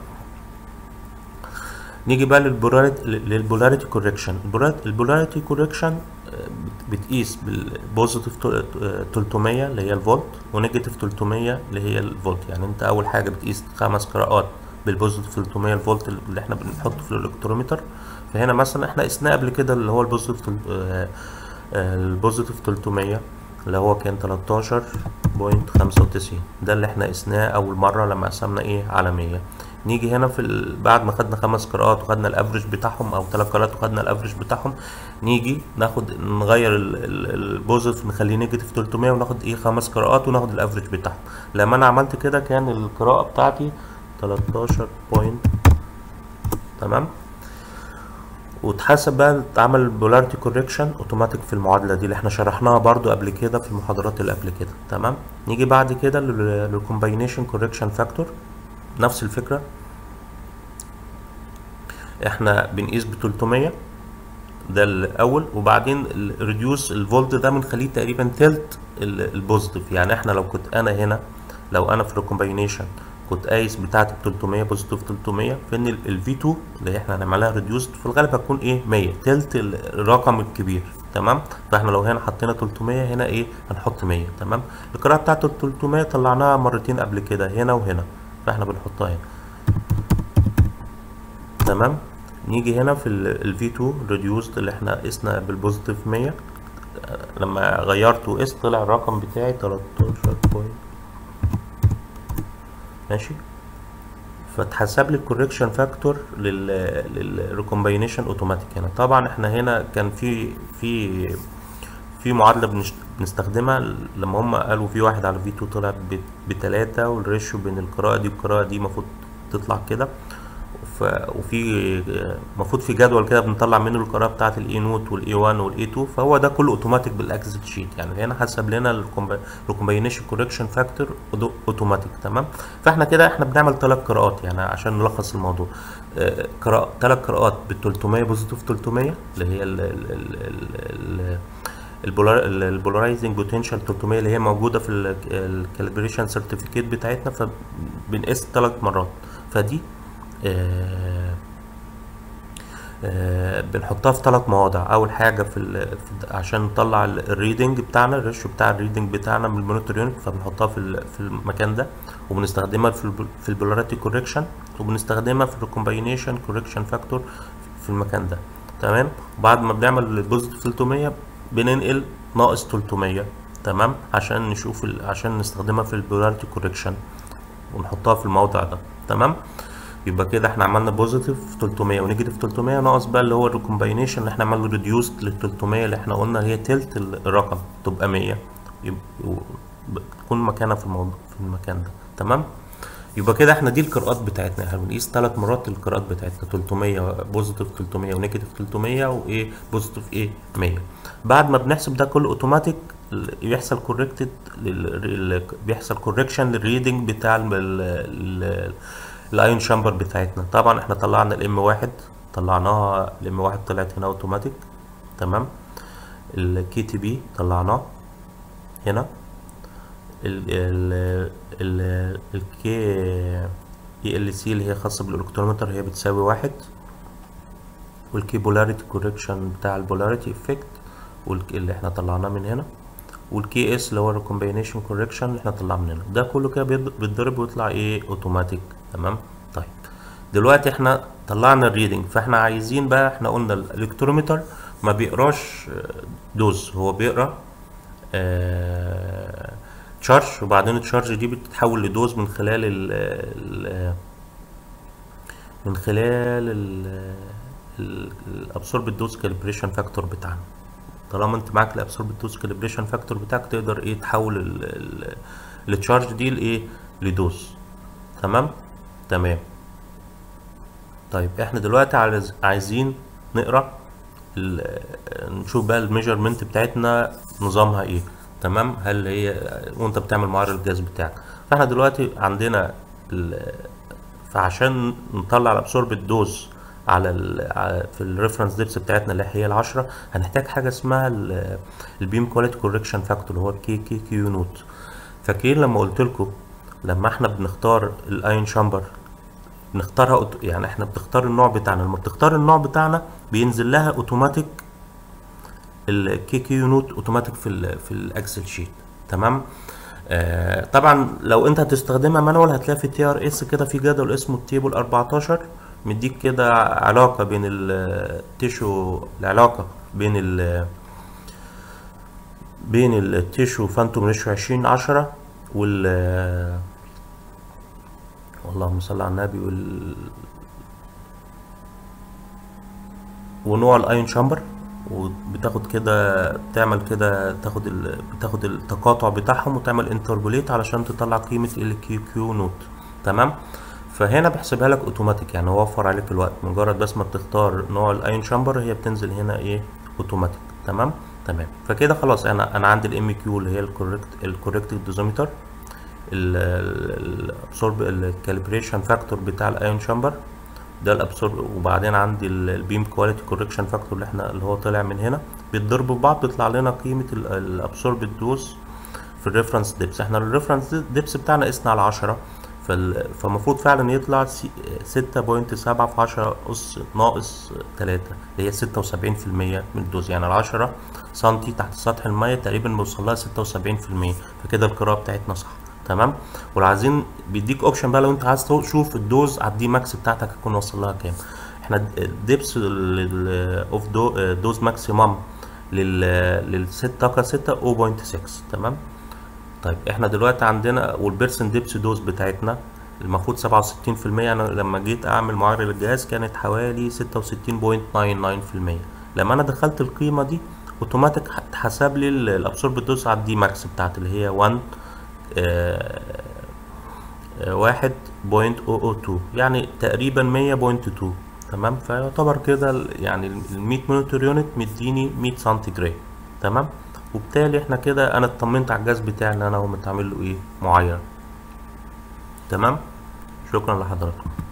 نيجي بقى للبولاريتي للبولاريتي كوركشن البولاريتي كوركشن بتقيس بالبوزيتيف 300 اللي هي الفولت ونيجاتيف 300 اللي هي الفولت يعني انت اول حاجه بتقيس خمس قراءات بالبوزيتيف 300 الفولت اللي احنا بنحطه في الالكترومتر فهنا مثلا احنا قسناه قبل كده اللي هو البوزيتيف البوزيتيف 300 اللي هو كان 13.95 ده اللي احنا قسناه اول مره لما قسمنا ايه على 100 نيجي هنا في ال... بعد ما خدنا خمس قراءات وخدنا الافرج بتاعهم او ثلاث قراءات وخدنا الافرج بتاعهم نيجي ناخد نغير البوزيتيف نخليه نيجاتيف 300 وناخد ايه خمس قراءات وناخد الافرج بتاعهم لما انا عملت كده كان القراءه بتاعتي 13 بوينت تمام واتحسب بقى اتعمل البولاريتي كوريكشن اوتوماتيك في المعادله دي اللي احنا شرحناها برضو قبل كده في المحاضرات اللي قبل كده تمام نيجي بعد كده للكومباينيشن كوريكشن فاكتور نفس الفكره احنا بنقيس ب 300 ده الاول وبعدين الريديوس الفولت ده بنخليه تقريبا تلت البوزيتيف يعني احنا لو كنت انا هنا لو انا في الكومباينيشن كنت قايس بتاعتي ب 300 بوزيتيف 300 فان الفي 2 اللي احنا هنعملها ريديوست في الغالب هتكون ايه 100 تلت الرقم الكبير تمام فاحنا لو هنا حطينا 300 هنا ايه هنحط 100 تمام القراءه بتاعت ال 300 طلعناها مرتين قبل كده هنا وهنا فاحنا بنحطها هنا تمام نيجي هنا في ال V2 reduced اللي احنا قسنا بالبوزيتيف 100 لما غيرت وقست طلع الرقم بتاعي 13 بوينت ماشي فتحسب لي الكوركشن فاكتور لل للريكومباينيشن اوتوماتيك هنا طبعا احنا هنا كان في في في معادلة بنش- بنستخدمها لما هم قالوا في واحد على في 2 طلع ب- بتلاتة والريشيو بين القراءة دي والقراءة دي المفروض تطلع كده ف... وفي المفروض في جدول كده بنطلع منه القراءة بتاعة الاي نوت والاي 1 والاي 2 فهو ده كله اوتوماتيك بالاكسل شيت يعني هنا حسب لنا الكومباينيشن كوركشن فاكتور اوتوماتيك تمام فاحنا كده احنا بنعمل ثلاث قراءات يعني عشان نلخص الموضوع آه، قراءة ثلاث قراءات بال 300 بوزيتيف 300 اللي هي ال ال ال ال البولارايزنج بوتنشال 300 اللي هي موجوده في الكاليبريشن سيرتيفيكيت بتاعتنا فبنقيس ثلاث مرات فدي آه آه بنحطها في ثلاث مواضع اول حاجه في, ال في عشان نطلع الريدنج بتاعنا الريشيو بتاع الريدنج بتاعنا من المونيتور يونت فبنحطها في ال- في المكان ده وبنستخدمها في ال في البولاريتي كوركشن وبنستخدمها في الكومباينيشن كوركشن فاكتور في المكان ده تمام وبعد ما بنعمل البوزيتيف 300 بننقل ناقص 300 تمام عشان نشوف ال... عشان نستخدمها في البولاريتي كوركشن ونحطها في الموضع ده تمام يبقى كده احنا عملنا بوزيتيف 300 ونيجاتيف 300 ناقص بقى اللي هو الريكومباينيشن اللي احنا عملنا ريديوست لل 300 اللي احنا قلنا هي تلت الرقم تبقى 100 يبقى تكون مكانها في الموضوع في المكان ده تمام يبقى كده احنا دي القراءات بتاعتنا احنا بنقيس ثلاث مرات القراءات بتاعتنا 300 بوزيتيف 300 ونيجاتيف 300 وايه بوزيتيف ايه 100 بعد ما بنحسب ده كله اوتوماتيك بيحصل كوركتد بيحصل كوركشن للريدنج بتاع الايون شامبر بتاعتنا طبعا احنا طلعنا الام واحد طلعناها الام واحد طلعت هنا اوتوماتيك تمام الكي تي بي طلعناه هنا ال ال ال الكي اي ال سي اللي هي خاصة بالالكترومتر هي بتساوي واحد والكي بولاريتي كوركشن بتاع البولاريتي افكت اللي احنا طلعناه من هنا والكي اس اللي هو الكومبينيشن كوركشن اللي احنا طلعناه من هنا ده كله كده بيتضرب ويطلع ايه اوتوماتيك تمام طيب دلوقتي احنا طلعنا الريدنج فاحنا عايزين بقى احنا قلنا الالكترومتر ما بيقراش دوز هو بيقرا آه تشارج وبعدين التشارج دي بتتحول لدوز من خلال ال ال من خلال الابسورب دوز كاليبريشن فاكتور بتاعنا طالما انت معاك الابسورب دوز كاليبريشن فاكتور بتاعك تقدر ايه تحول التشارج دي لايه لدوز تمام تمام طيب احنا دلوقتي عايز عايزين نقرا نشوف بقى الميجرمنت بتاعتنا نظامها ايه تمام هل هي وانت بتعمل معرض الجهاز بتاعك فاحنا دلوقتي عندنا فعشان نطلع الابسورب دوز على ال في الريفرنس ديبس بتاعتنا اللي هي العشرة هنحتاج حاجة اسمها البيم كواليتي كوركشن فاكتور اللي هو الكي كي كيو نوت فاكرين لما قلت لكم لما احنا بنختار الاين شامبر بنختارها يعني احنا بنختار النوع بتاعنا لما بتختار النوع بتاعنا بينزل لها اوتوماتيك الكي كيو نوت اوتوماتيك في ال في الاكسل شيت تمام آه طبعا لو انت هتستخدمها مانوال هتلاقي في تي ار اس كده في جدول اسمه التيبل 14 مديك كده علاقه بين التيشو العلاقه بين ال بين التيشو فانتوم ريشيو 20 10 وال اللهم صل على النبي وال ونوع الايون شامبر وبتاخد كده بتعمل كده تاخد ال... بتاخد التقاطع بتاعهم وتعمل انتربوليت علشان تطلع قيمة ال كيو كيو نوت تمام فهنا بيحسبها لك اوتوماتيك يعني وفر عليك الوقت مجرد بس ما بتختار نوع الايون شامبر هي بتنزل هنا ايه اوتوماتيك تمام تمام فكده خلاص انا انا عندي الام كيو اللي هي الكوريكت الكوريكت دوزومتر الابسورب الكاليبريشن فاكتور بتاع الايون شامبر ده الابسورب وبعدين عندي البيم كواليتي كوركشن فاكتور اللي احنا اللي هو طلع من هنا بيتضربوا ببعض بيطلع لنا قيمه الابسورب دوز في الريفرنس ديبس احنا الريفرنس ديبس بتاعنا قسنا على 10 فالمفروض فعلا يطلع 6.7 في 10 اس ناقص 3 اللي هي 76% من الدوز يعني ال 10 سنتي تحت سطح الميه تقريبا بيوصل لها 76% فكده القراءه بتاعتنا صح تمام ولو عايزين بيديك اوبشن بقى لو انت عايز تشوف الدوز على الدي ماكس بتاعتك هتكون واصل لها كام احنا الدبس اوف دو دوز ماكسيمم لل للست طاقه 6 0.6 تمام طيب احنا دلوقتي عندنا والبيرسن ديبس دوز بتاعتنا المفروض 67% انا لما جيت اعمل معايره للجهاز كانت حوالي 66.99% لما انا دخلت القيمه دي اوتوماتيك اتحسب لي الابسورب دوز على الدي ماكس بتاعت اللي هي 1 واحد بوينت او او تو يعني تقريبا مية بوينت تو تمام فيعتبر كده ال- يعني ال 100 مونيتور يونت مديني 100 سنتيجراد تمام وبالتالي احنا كده انا اطمنت على الجهاز بتاعي ان انا هو متعمل له ايه معين تمام شكرا لحضراتكم